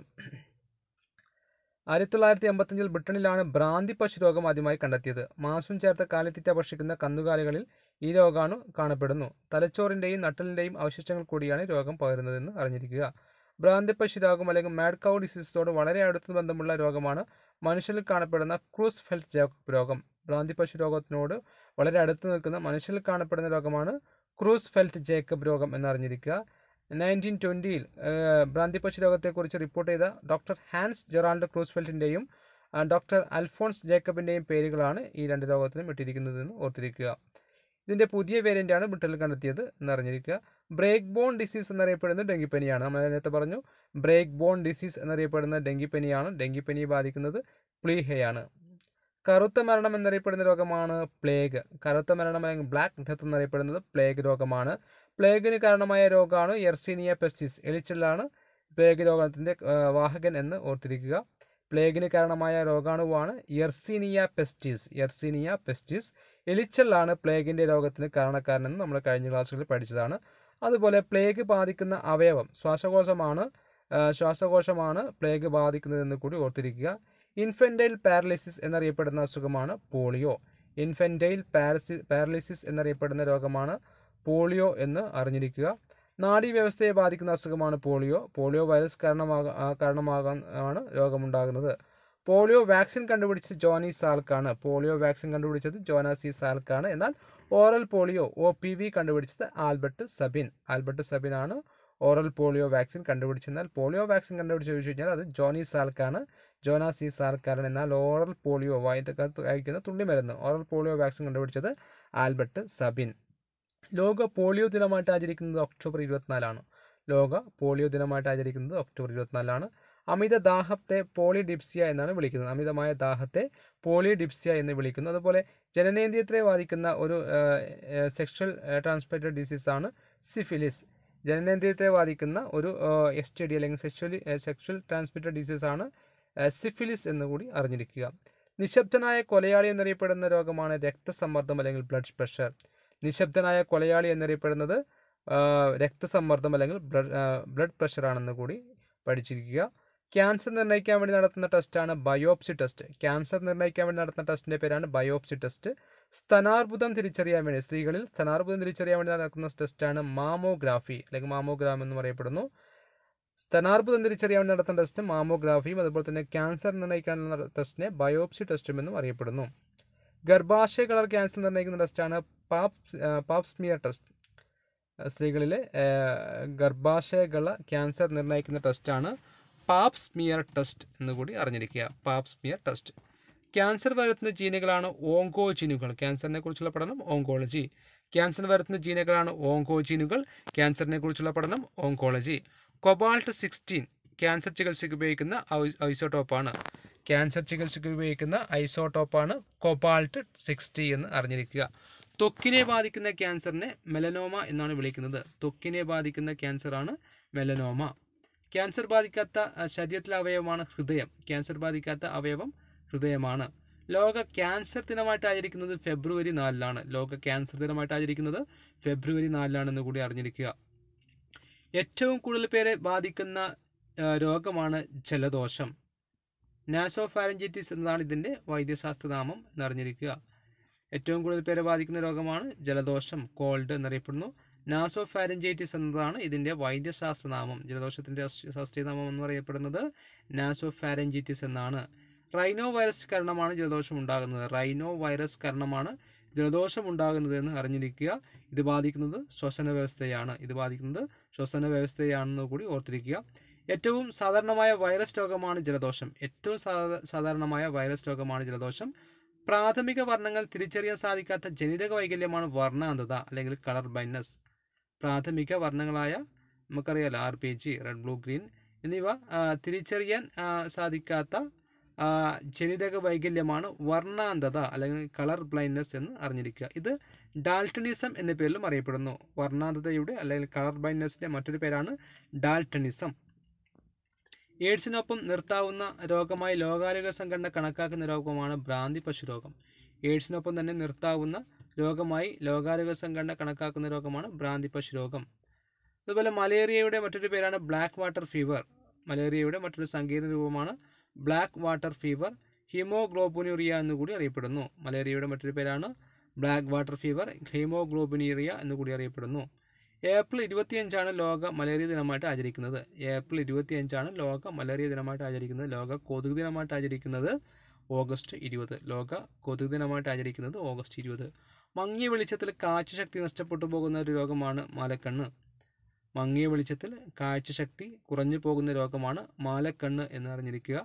ആയിരത്തി തൊള്ളായിരത്തി എൺപത്തഞ്ചിൽ ബ്രിട്ടനിലാണ് ഭ്രാന്തി പശു രോഗം ആദ്യമായി കണ്ടെത്തിയത് മാംസം ചേർത്ത കാലിത്തീറ്റ ഭക്ഷിക്കുന്ന കന്നുകാലികളിൽ ഈ രോഗാണു കാണപ്പെടുന്നു തലച്ചോറിന്റെയും നട്ടലിന്റെയും അവശിഷ്ടങ്ങൾ കൂടിയാണ് രോഗം പകരുന്നതെന്ന് അറിഞ്ഞിരിക്കുക ഭ്രാന്തിപ്പശു രോഗം അല്ലെങ്കിൽ മാഡ് കൗ ഡിസീസോട് വളരെ അടുത്ത ബന്ധമുള്ള രോഗമാണ് മനുഷ്യരിൽ കാണപ്പെടുന്ന ക്രൂസ് ഫെൽറ്റ് ജേക്കബ് രോഗം ഭ്രാന്തിപ്പശു രോഗത്തിനോട് വളരെ അടുത്ത് നിൽക്കുന്ന മനുഷ്യരിൽ കാണപ്പെടുന്ന രോഗമാണ് ക്രൂസ് ഫെൽറ്റ് ജേക്കബ് രോഗം എന്നറിഞ്ഞിരിക്കുക നയൻറ്റീൻ ട്വൻറ്റിയിൽ ഭ്രാന്തിപ്പശു രോഗത്തെക്കുറിച്ച് റിപ്പോർട്ട് ചെയ്ത ഡോക്ടർ ഹാൻസ് ജെറാൾഡ് ക്രൂസ്ഫെൽറ്റിൻ്റെയും ഡോക്ടർ അൽഫോൺസ് ജേക്കബിൻ്റെയും പേരുകളാണ് ഈ രണ്ട് രോഗത്തിനും ഇട്ടിരിക്കുന്നതെന്ന് ഓർത്തിരിക്കുക ഇതിൻ്റെ പുതിയ വേരിയൻ്റാണ് ബ്രിട്ടനിൽ കണ്ടെത്തിയത് എന്നറിഞ്ഞിരിക്കുക ബ്രേക്ക് ബോൺ ഡിസീസ് എന്നറിയപ്പെടുന്നത് ഡെങ്കിപ്പനിയാണ് നമ്മൾ നേരത്തെ പറഞ്ഞു ബ്രേക്ക് ബോൺ ഡിസീസ് എന്നറിയപ്പെടുന്ന ഡെങ്കിപ്പനിയാണ് ഡെങ്കിപ്പനി ബാധിക്കുന്നത് പ്ലീഹയാണ് കറുത്ത മരണം എന്നറിയപ്പെടുന്ന രോഗമാണ് പ്ലേഗ് കറുത്ത മരണം അല്ലെങ്കിൽ ബ്ലാക്ക് ഡെത്ത് എന്നറിയപ്പെടുന്നത് പ്ലേഗ് രോഗമാണ് പ്ലേഗിന് കാരണമായ രോഗമാണ് എർസീനിയ പെസ്റ്റിസ് എലിച്ചലാണ് പ്ലേഗ് രോഗത്തിൻ്റെ വാഹകൻ എന്ന് ഓർത്തിരിക്കുക പ്ലേഗിന് കാരണമായ രോഗാണുവാണ് എർസീനിയ പെസ്റ്റിസ് എർസീനിയ പെസ്റ്റിസ് എലിച്ചലാണ് പ്ലേഗിൻ്റെ രോഗത്തിന് കാരണക്കാരനെന്ന് നമ്മൾ കഴിഞ്ഞ ക്ലാസ്സുകളിൽ പഠിച്ചതാണ് അതുപോലെ പ്ലേഗ് ബാധിക്കുന്ന അവയവം ശ്വാസകോശമാണ് ആ, ശ്വാസകോശമാണ് പ്ലേഗ് ബാധിക്കുന്നതെന്ന് കൂടി ഓർത്തിരിക്കുക ഇൻഫെൻറ്റൈൽ പാരലിസിസ് എന്നറിയപ്പെടുന്ന അസുഖമാണ് പോളിയോ ഇൻഫെൻറ്റൈൽ പാരസി പാരലിസിസ് എന്നറിയപ്പെടുന്ന രോഗമാണ് പോളിയോ എന്ന് അറിഞ്ഞിരിക്കുക നാഡീവ്യവസ്ഥയെ ബാധിക്കുന്ന അസുഖമാണ് പോളിയോ പോളിയോ വൈറസ് കാരണമാകാൻ കാരണമാകാൻ ആണ് രോഗമുണ്ടാകുന്നത് പോളിയോ വാക്സിൻ കണ്ടുപിടിച്ചത് ജോണി സാൽക്കാണ് പോളിയോ വാക്സിൻ കണ്ടുപിടിച്ചത് ജോനാസി സാൽക്കാണ് എന്നാൽ oral polio O P V കണ്ടുപിടിച്ചത് ആൽബർട്ട് സബിൻ ആൽബർട്ട് സബിൻ ആണ് ഓറൽ പോളിയോ വാക്സിൻ കണ്ടുപിടിച്ചെന്നാൽ പോളിയോ വാക്സിൻ കണ്ടുപിടിച്ച് ചോദിച്ചു കഴിഞ്ഞാൽ അത് ജോണി സാൽക്കാണ് ജോനാസി സാൽക്കാരൻ എന്നാൽ ഓറൽ പോളിയോ വായിട്ടകത്ത് കഴിക്കുന്ന തുള്ളിമരുന്ന് ഓറൽ പോളിയോ വാക്സിൻ കണ്ടുപിടിച്ചത് ആൽബർട്ട് സബിൻ ലോക പോളിയോ ദിനമായിട്ട് ആചരിക്കുന്നത് ഒക്ടോബർ ഇരുപത്തിനാലാണ് ലോക പോളിയോ ദിനമായിട്ട് ആചരിക്കുന്നത് ഒക്ടോബർ ഇരുപത്തിനാലാണ് അമിത ദാഹത്തെ പോളിഡിപ്സിയ എന്നാണ് വിളിക്കുന്നത് അമിതമായ ദാഹത്തെ പോളിഡിപ്സിയ എന്ന് വിളിക്കുന്നു അതുപോലെ ജനനേന്ദ്രിയത്തെ ബാധിക്കുന്ന ഒരു സെക്ഷൽ ട്രാൻസ്മിറ്റഡ് ഡിസീസാണ് സിഫിലിസ് ജനനേന്ദ്രിയത്തെ ബാധിക്കുന്ന ഒരു എസ് ടി ഡി അല്ലെങ്കിൽ സെക്ഷലി സെക്ഷൽ ട്രാൻസ്മിറ്റഡ് ഡിസീസാണ് സിഫിലിസ് എന്ന് കൂടി അറിഞ്ഞിരിക്കുക നിശബ്ദനായ കൊലയാളി എന്നറിയപ്പെടുന്ന രോഗമാണ് രക്തസമ്മർദ്ദം അല്ലെങ്കിൽ ബ്ലഡ് പ്രഷർ നിശബ്ദനായ കൊലയാളി എന്നറിയപ്പെടുന്നത് ആ, രക്തസമ്മർദ്ദം അല്ലെങ്കിൽ ബ്ലഡ് ബ്ലഡ് പ്രഷർ ആണെന്ന് കൂടി പഠിച്ചിരിക്കുക ക്യാൻസർ നിർണ്ണയിക്കാൻ വേണ്ടി നടത്തുന്ന ടെസ്റ്റാണ് ബയോപ്സി ടെസ്റ്റ് ക്യാൻസർ നിർണ്ണയിക്കാൻ വേണ്ടി നടത്തുന്ന ടെസ്റ്റിന്റെ പേരാണ് ബയോപ്സി ടെസ്റ്റ് സ്തനാർബുദം തിരിച്ചറിയാൻ വേണ്ടി സ്ത്രീകളിൽ സ്തനാർബുദം തിരിച്ചറിയാൻ വേണ്ടി നടക്കുന്ന ടെസ്റ്റാണ് മാമോഗ്രാഫി അല്ലെങ്കിൽ മാമോഗ്രാം എന്ന് പറയപ്പെടുന്നു സ്തനാർബുദം തിരിച്ചറിയാൻ വേണ്ടി നടത്തുന്ന ടെസ്റ്റ് മാമോഗ്രാഫിയും അതുപോലെ തന്നെ ക്യാൻസർ നിർണ്ണയിക്കാനുള്ള ടെസ്റ്റിനെ ബയോപ്സി ടെസ്റ്റും എന്നും അറിയപ്പെടുന്നു ഗർഭാശയ കളർ ക്യാൻസർ നിർണ്ണയിക്കുന്ന ടെസ്റ്റാണ് പാപ് പാപ് സ്മിയർ ടെസ്റ്റ് സ്ത്രീകളിലെ ആ, ഗർഭാശയകള ക്യാൻസർ നിർണ്ണയിക്കുന്ന ടെസ്റ്റാണ് പാപ് സ്മിയർ ടെസ്റ്റ് എന്ന് കൂടി അറിഞ്ഞിരിക്കുക പാപ് സ്മിയർ ടെസ്റ്റ് ക്യാൻസർ വരുത്തുന്ന ജീനുകളാണ് ഓങ്കോ ജീനുകൾ ക്യാൻസറിനെ കുറിച്ചുള്ള പഠനം ഓങ്കോളജി ക്യാൻസർ വരുത്തുന്ന ജീനുകളാണ് ഓങ്കോ ജീനുകൾ ക്യാൻസറിനെ കുറിച്ചുള്ള പഠനം ഓങ്കോളജി കൊബാൾട്ട് സിക്സ്റ്റീൻ ക്യാൻസർ ചികിത്സയ്ക്ക് ഉപയോഗിക്കുന്ന ഐ- ഐസോട്ടോപ്പാണ് ക്യാൻസർ ചികിത്സയ്ക്ക് ഉപയോഗിക്കുന്ന ഐസോട്ടോപ്പാണ് കൊബാൾട്ട് സിക്സ്റ്റി എന്ന് അറിഞ്ഞിരിക്കുക ത്വക്കിനെ ബാധിക്കുന്ന ക്യാൻസറിനെ മെലനോമ എന്നാണ് വിളിക്കുന്നത് ത്വക്കിനെ ബാധിക്കുന്ന ക്യാൻസറാണ് മെലനോമ ക്യാൻസർ ബാധിക്കാത്ത അഹ്, ശരീരത്തിലെ അവയവമാണ് ഹൃദയം ക്യാൻസർ ബാധിക്കാത്ത അവയവം ഹൃദയമാണ് ലോക ക്യാൻസർ ദിനമായിട്ട് ആചരിക്കുന്നത് ഫെബ്രുവരി നാലിലാണ് ലോക ക്യാൻസർ ദിനമായിട്ട് ആചരിക്കുന്നത് ഫെബ്രുവരി നാലിലാണെന്ന് കൂടി അറിഞ്ഞിരിക്കുക ഏറ്റവും കൂടുതൽ പേരെ ബാധിക്കുന്ന ആ, രോഗമാണ് ജലദോഷം നാസോഫാരഞ്ചിറ്റിസ് എന്നതാണ് ഇതിൻ്റെ വൈദ്യശാസ്ത്ര നാമം എന്നറിഞ്ഞിരിക്കുക ഏറ്റവും കൂടുതൽ പേരെ ബാധിക്കുന്ന രോഗമാണ് ജലദോഷം കോൾഡ് എന്നറിയപ്പെടുന്നു നാസോഫാരഞ്ചൈറ്റിസ് എന്നതാണ് ഇതിൻ്റെ വൈദ്യശാസ്ത്ര നാമം ജലദോഷത്തിൻ്റെ ശാസ്ത്രീയ നാമം എന്ന് പറയപ്പെടുന്നത് നാസോഫാരഞ്ചൈറ്റിസ് എന്നാണ് റൈനോ വൈറസ് കാരണമാണ് ജലദോഷം ഉണ്ടാകുന്നത് റൈനോ വൈറസ് കാരണമാണ് ജലദോഷം ഉണ്ടാകുന്നത് എന്ന് അറിഞ്ഞിരിക്കുക ഇത് ബാധിക്കുന്നത് ശ്വസന വ്യവസ്ഥയാണ് ഇത് ബാധിക്കുന്നത് ശ്വസന വ്യവസ്ഥയാണെന്ന് കൂടി ഓർത്തിരിക്കുക ഏറ്റവും സാധാരണമായ വൈറസ് രോഗമാണ് ജലദോഷം ഏറ്റവും സാധാ സാധാരണമായ വൈറസ് രോഗമാണ് ജലദോഷം പ്രാഥമിക വർണ്ണങ്ങൾ തിരിച്ചറിയാൻ സാധിക്കാത്ത ജനിതക വൈകല്യമാണ് വർണ്ണാന്തത അല്ലെങ്കിൽ കളർ ബ്ലൈൻഡ്നസ് പ്രാഥമിക വർണ്ണങ്ങളായ നമുക്കറിയാലോ R P G red blue green എന്നിവ ആ, തിരിച്ചറിയാൻ ആ, സാധിക്കാത്ത ആ, ജനിതക വൈകല്യമാണ് വർണ്ണാന്തത അല്ലെങ്കിൽ കളർ ബ്ലൈൻഡ്നസ് എന്ന് അറിഞ്ഞിരിക്കുക ഇത് ഡാൽട്ടണിസം എന്ന പേരിലും അറിയപ്പെടുന്നു വർണ്ണാന്തതയുടെ അല്ലെങ്കിൽ കളർ ബ്ലൈൻഡ്നസിന്റെ മറ്റൊരു പേരാണ് ഡാൽട്ടണിസം എയ്ഡ്സിനൊപ്പം നിർത്താവുന്ന രോഗമായി ലോകാരോഗ്യ സംഘടന കണക്കാക്കുന്ന രോഗമാണ് ഭ്രാന്തി പശു രോഗം എയ്ഡ്സിനൊപ്പം തന്നെ നിർത്താവുന്ന രോഗമായി ലോകാരോഗ്യ സംഘടന കണക്കാക്കുന്ന രോഗമാണ് ഭ്രാന്തി പശു രോഗം അതുപോലെ മലേറിയയുടെ മറ്റൊരു പേരാണ് ബ്ലാക്ക് വാട്ടർ ഫീവർ മലേറിയയുടെ മറ്റൊരു സങ്കീർണ രൂപമാണ് ബ്ലാക്ക് വാട്ടർ ഫീവർ ഹീമോഗ്ലോബുനീറിയ എന്നുകൂടി അറിയപ്പെടുന്നു മലേറിയയുടെ മറ്റൊരു പേരാണ് ബ്ലാക്ക് വാട്ടർ ഫീവർ ഹീമോഗ്ലോബുനീറിയ എന്നുകൂടി അറിയപ്പെടുന്നു ഏപ്രിൽ ഇരുപത്തിയഞ്ചാണ് ലോക മലേറിയ ദിനമായിട്ട് ആചരിക്കുന്നത് ഏപ്രിൽ ഇരുപത്തിയഞ്ചാണ് ലോക മലേറിയ ദിനമായിട്ട് ആചരിക്കുന്നത് ലോക കൊതുക് ദിനമായിട്ട് ആചരിക്കുന്നത് ഓഗസ്റ്റ് ഇരുപത് ലോക കൊതുക് ദിനമായിട്ട് ആചരിക്കുന്നത് ഓഗസ്റ്റ് ഇരുപത് മങ്ങിയ വെളിച്ചത്തിൽ കാഴ്ചശക്തി നഷ്ടപ്പെട്ടു പോകുന്ന ഒരു രോഗമാണ് മാലക്കണ്ണ് മങ്ങിയ വെളിച്ചത്തിൽ കാഴ്ചശക്തി കുറഞ്ഞു പോകുന്ന രോഗമാണ് മാലക്കണ്ണ് എന്ന് അറിഞ്ഞിരിക്കുക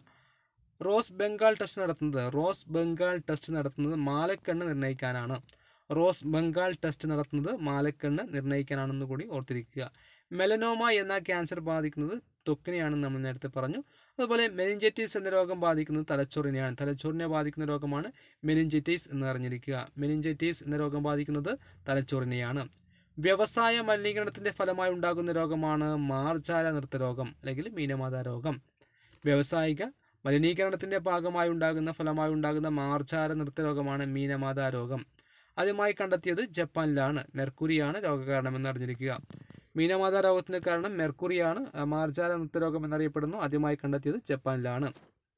റോസ് ബംഗാൾ ടെസ്റ്റ് നടത്തുന്നത് റോസ് ബംഗാൾ ടെസ്റ്റ് നടത്തുന്നത് മാലക്കണ്ണ് നിർണ്ണയിക്കാനാണ് റോസ് ബംഗാൾ ടെസ്റ്റ് നടത്തുന്നത് മാലക്കണ്ണ് നിർണ്ണയിക്കാനാണെന്ന് കൂടി ഓർത്തിരിക്കുക മെലനോമ എന്ന ക്യാൻസർ ബാധിക്കുന്നത് ത്വക്കിനെയാണെന്ന് നമ്മൾ നേരത്തെ പറഞ്ഞു അതുപോലെ മെനിഞ്ചൈറ്റിസ് എന്ന രോഗം ബാധിക്കുന്നത് തലച്ചോറിനെയാണ് തലച്ചോറിനെ ബാധിക്കുന്ന രോഗമാണ് മെനിഞ്ചൈറ്റിസ് എന്ന് അറിഞ്ഞിരിക്കുക മെനിഞ്ചൈറ്റിസ് എന്ന രോഗം ബാധിക്കുന്നത് തലച്ചോറിനെയാണ് വ്യവസായ മലിനീകരണത്തിന്റെ ഫലമായി ഉണ്ടാകുന്ന രോഗമാണ് മാർജാല നൃത്ത രോഗം അല്ലെങ്കിൽ മീനമാത രോഗം വ്യാവസായിക മലിനീകരണത്തിന്റെ ഭാഗമായി ഉണ്ടാകുന്ന ഫലമായി ഉണ്ടാകുന്ന മാർജാല നൃത്ത രോഗമാണ് മീനമാത രോഗം ആദ്യമായി കണ്ടെത്തിയത് ജപ്പാനിലാണ് മെർക്കുറിയാണ് രോഗകാരണമെന്ന് അറിഞ്ഞിരിക്കുക മീനമാത രോഗത്തിന് കാരണം മെർക്കുറിയാണ് ആ, മാർജാല നൃത്തരോഗം എന്നറിയപ്പെടുന്നു ആദ്യമായി കണ്ടെത്തിയത് ജപ്പാനിലാണ്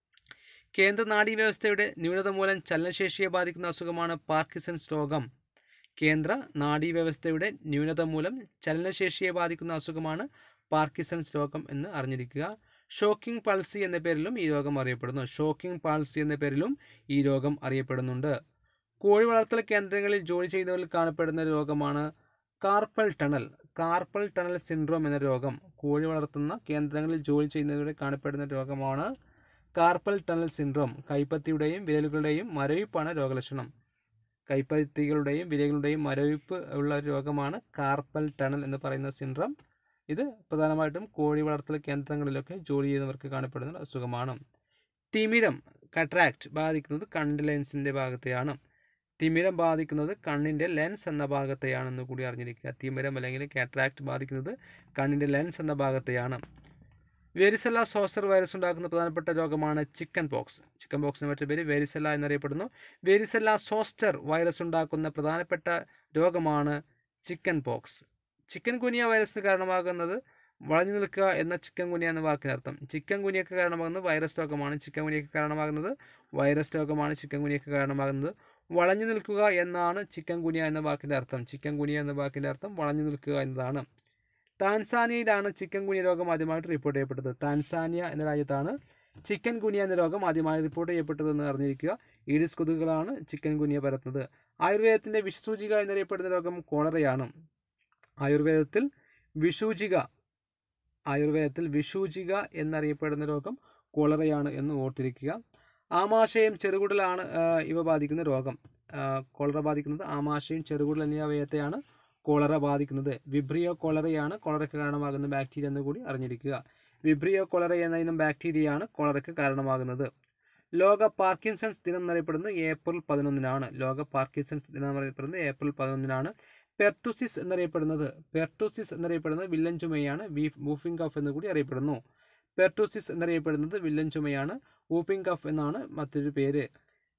കേന്ദ്ര നാഡീവ്യവസ്ഥയുടെ ന്യൂനത മൂലം ചലനശേഷിയെ ബാധിക്കുന്ന അസുഖമാണ് പാർക്കിസൺസ് രോഗം കേന്ദ്ര നാഡീവ്യവസ്ഥയുടെ ന്യൂനത മൂലം ചലനശേഷിയെ ബാധിക്കുന്ന അസുഖമാണ് പാർക്കിസൺസ് രോഗം എന്ന് അറിഞ്ഞിരിക്കുക ഷോക്കിംഗ് പൾസി എന്ന പേരിലും ഈ രോഗം അറിയപ്പെടുന്നു ഷോക്കിംഗ് പൾസി എന്ന പേരിലും ഈ രോഗം അറിയപ്പെടുന്നുണ്ട് കോഴി വളർത്തൽ കേന്ദ്രങ്ങളിൽ ജോലി ചെയ്യുന്നവരിൽ കാണപ്പെടുന്ന രോഗമാണ് carpal tunnel carpal tunnel syndrome എന്ന രോഗം കോഴി വളർത്തുന്ന കേന്ദ്രങ്ങളിൽ ജോലി ചെയ്യുന്നവരിൽ കാണപ്പെടുന്ന രോഗമാണ് കാർപ്പൽ ടണൽ സിൻഡ്രോം കൈപ്പത്തിയുടെയും വിരലുകളുടെയും മരവിപ്പാണ് രോഗലക്ഷണം കൈപ്പത്തികളുടെയും വിരലുകളുടെയും മരവിപ്പ് ഉള്ള ഒരു രോഗമാണ് കാർപ്പൽ ടണൽ എന്ന് പറയുന്ന സിൻഡ്രോം ഇത് പ്രധാനമായിട്ടും കോഴി വളർത്തൽ കേന്ദ്രങ്ങളിലൊക്കെ ജോലി ചെയ്യുന്നവർക്ക് കാണപ്പെടുന്ന ഒരു അസുഖമാണ് തിമിരം കട്രാക്ട് ബാധിക്കുന്നത് കണ്ണിൻ്റെ ലെൻസിൻ്റെ ഭാഗത്തെയാണ് തിമിരം ബാധിക്കുന്നത് കണ്ണിൻ്റെ ലെൻസ് എന്ന ഭാഗത്തെയാണെന്ന് കൂടി അറിഞ്ഞിരിക്കുക തിമിരം അല്ലെങ്കിൽ കാട്രാക്ട് ബാധിക്കുന്നത് കണ്ണിൻ്റെ ലെൻസ് എന്ന ഭാഗത്തെയാണ് വെരിസെല്ല സോസർ വൈറസ് ഉണ്ടാക്കുന്ന പ്രധാനപ്പെട്ട രോഗമാണ് ചിക്കൻ പോക്സ് ചിക്കൻ പോക്സിന് മറ്റൊരു പേര് വെരിസെല്ല എന്നറിയപ്പെടുന്നു വെരിസെല്ല സോസ്റ്റർ വൈറസ് ഉണ്ടാക്കുന്ന പ്രധാനപ്പെട്ട രോഗമാണ് ചിക്കൻ പോക്സ് ചിക്കൻ കുനിയ വൈറസിന് കാരണമാകുന്നത് വളഞ്ഞു നിൽക്കുക എന്ന ചിക്കൻ കുനിയ എന്ന വാക്കിനർത്ഥം ചിക്കൻ കുനിയക്ക് കാരണമാകുന്നത് വൈറസ് രോഗമാണ് ചിക്കൻ കുനിയക്ക് കാരണമാകുന്നത് വൈറസ് രോഗമാണ് ചിക്കൻ കുനിയക്ക് കാരണമാകുന്നത് വളഞ്ഞു നിൽക്കുക എന്നാണ് ചിക്കൻ കുനിയ എന്ന വാക്കിൻ്റെ അർത്ഥം ചിക്കൻ കുനിയ എന്ന വാക്കിൻ്റെ അർത്ഥം വളഞ്ഞു നിൽക്കുക എന്നതാണ് താൻസാനിയയിലാണ് ചിക്കൻ കുനിയ രോഗം ആദ്യമായിട്ട് റിപ്പോർട്ട് ചെയ്യപ്പെട്ടത് താൻസാനിയ എന്ന രാജ്യത്താണ് ചിക്കൻ കുനിയ എന്ന രോഗം ആദ്യമായി റിപ്പോർട്ട് ചെയ്യപ്പെട്ടതെന്ന് അറിഞ്ഞിരിക്കുക ഈഡിസ് കൊതുകുകളാണ് ചിക്കൻ കുനിയ പരത്തുന്നത് ആയുർവേദത്തിൻ്റെ വിഷസൂചിക എന്നറിയപ്പെടുന്ന രോഗം കോളറയാണ് ആയുർവേദത്തിൽ വിഷൂചിക ആയുർവേദത്തിൽ വിഷൂചിക എന്നറിയപ്പെടുന്ന രോഗം കോളറയാണ് എന്ന് ഓർത്തിരിക്കുക ആമാശയം ചെറുകുടലാണ് ആ, ഇവ ബാധിക്കുന്ന രോഗം ആ, കോളറ ബാധിക്കുന്നത് ആമാശയം ചെറുകുടൽ എന്നീ അവയവത്തെയാണ് കോളറ ബാധിക്കുന്നത് വിബ്രിയോ കോളറയാണ് കോളറയ്ക്ക് കാരണമാകുന്ന ബാക്ടീരിയ എന്ന് കൂടി അറിഞ്ഞിരിക്കുക വിബ്രിയോ കോളറ എന്ന ഇനം ബാക്ടീരിയയാണ് കോളറയ്ക്ക് കാരണമാകുന്നത് ലോക പാർക്കിൻസൺസ് ദിനം എന്നറിയപ്പെടുന്നത് ഏപ്രിൽ പതിനൊന്നിനാണ് ലോക പാർക്കിൻസൺസ് ദിനം എന്നറിയപ്പെടുന്നത് ഏപ്രിൽ പതിനൊന്നിനാണ് പെർട്ടുസിസ് എന്നറിയപ്പെടുന്നത് പെർട്ടുസിസ് എന്നറിയപ്പെടുന്നത് വില്ലൻ ചുമയാണ് വൂഫിംഗ് കഫ് എന്ന് കൂടി അറിയപ്പെടുന്നു പെർട്ടുസിസ് എന്നറിയപ്പെടുന്നത് വില്ലൻ ചുമയാണ് വൂപ്പിംഗ് കഫ് എന്നാണ് മറ്റൊരു പേര്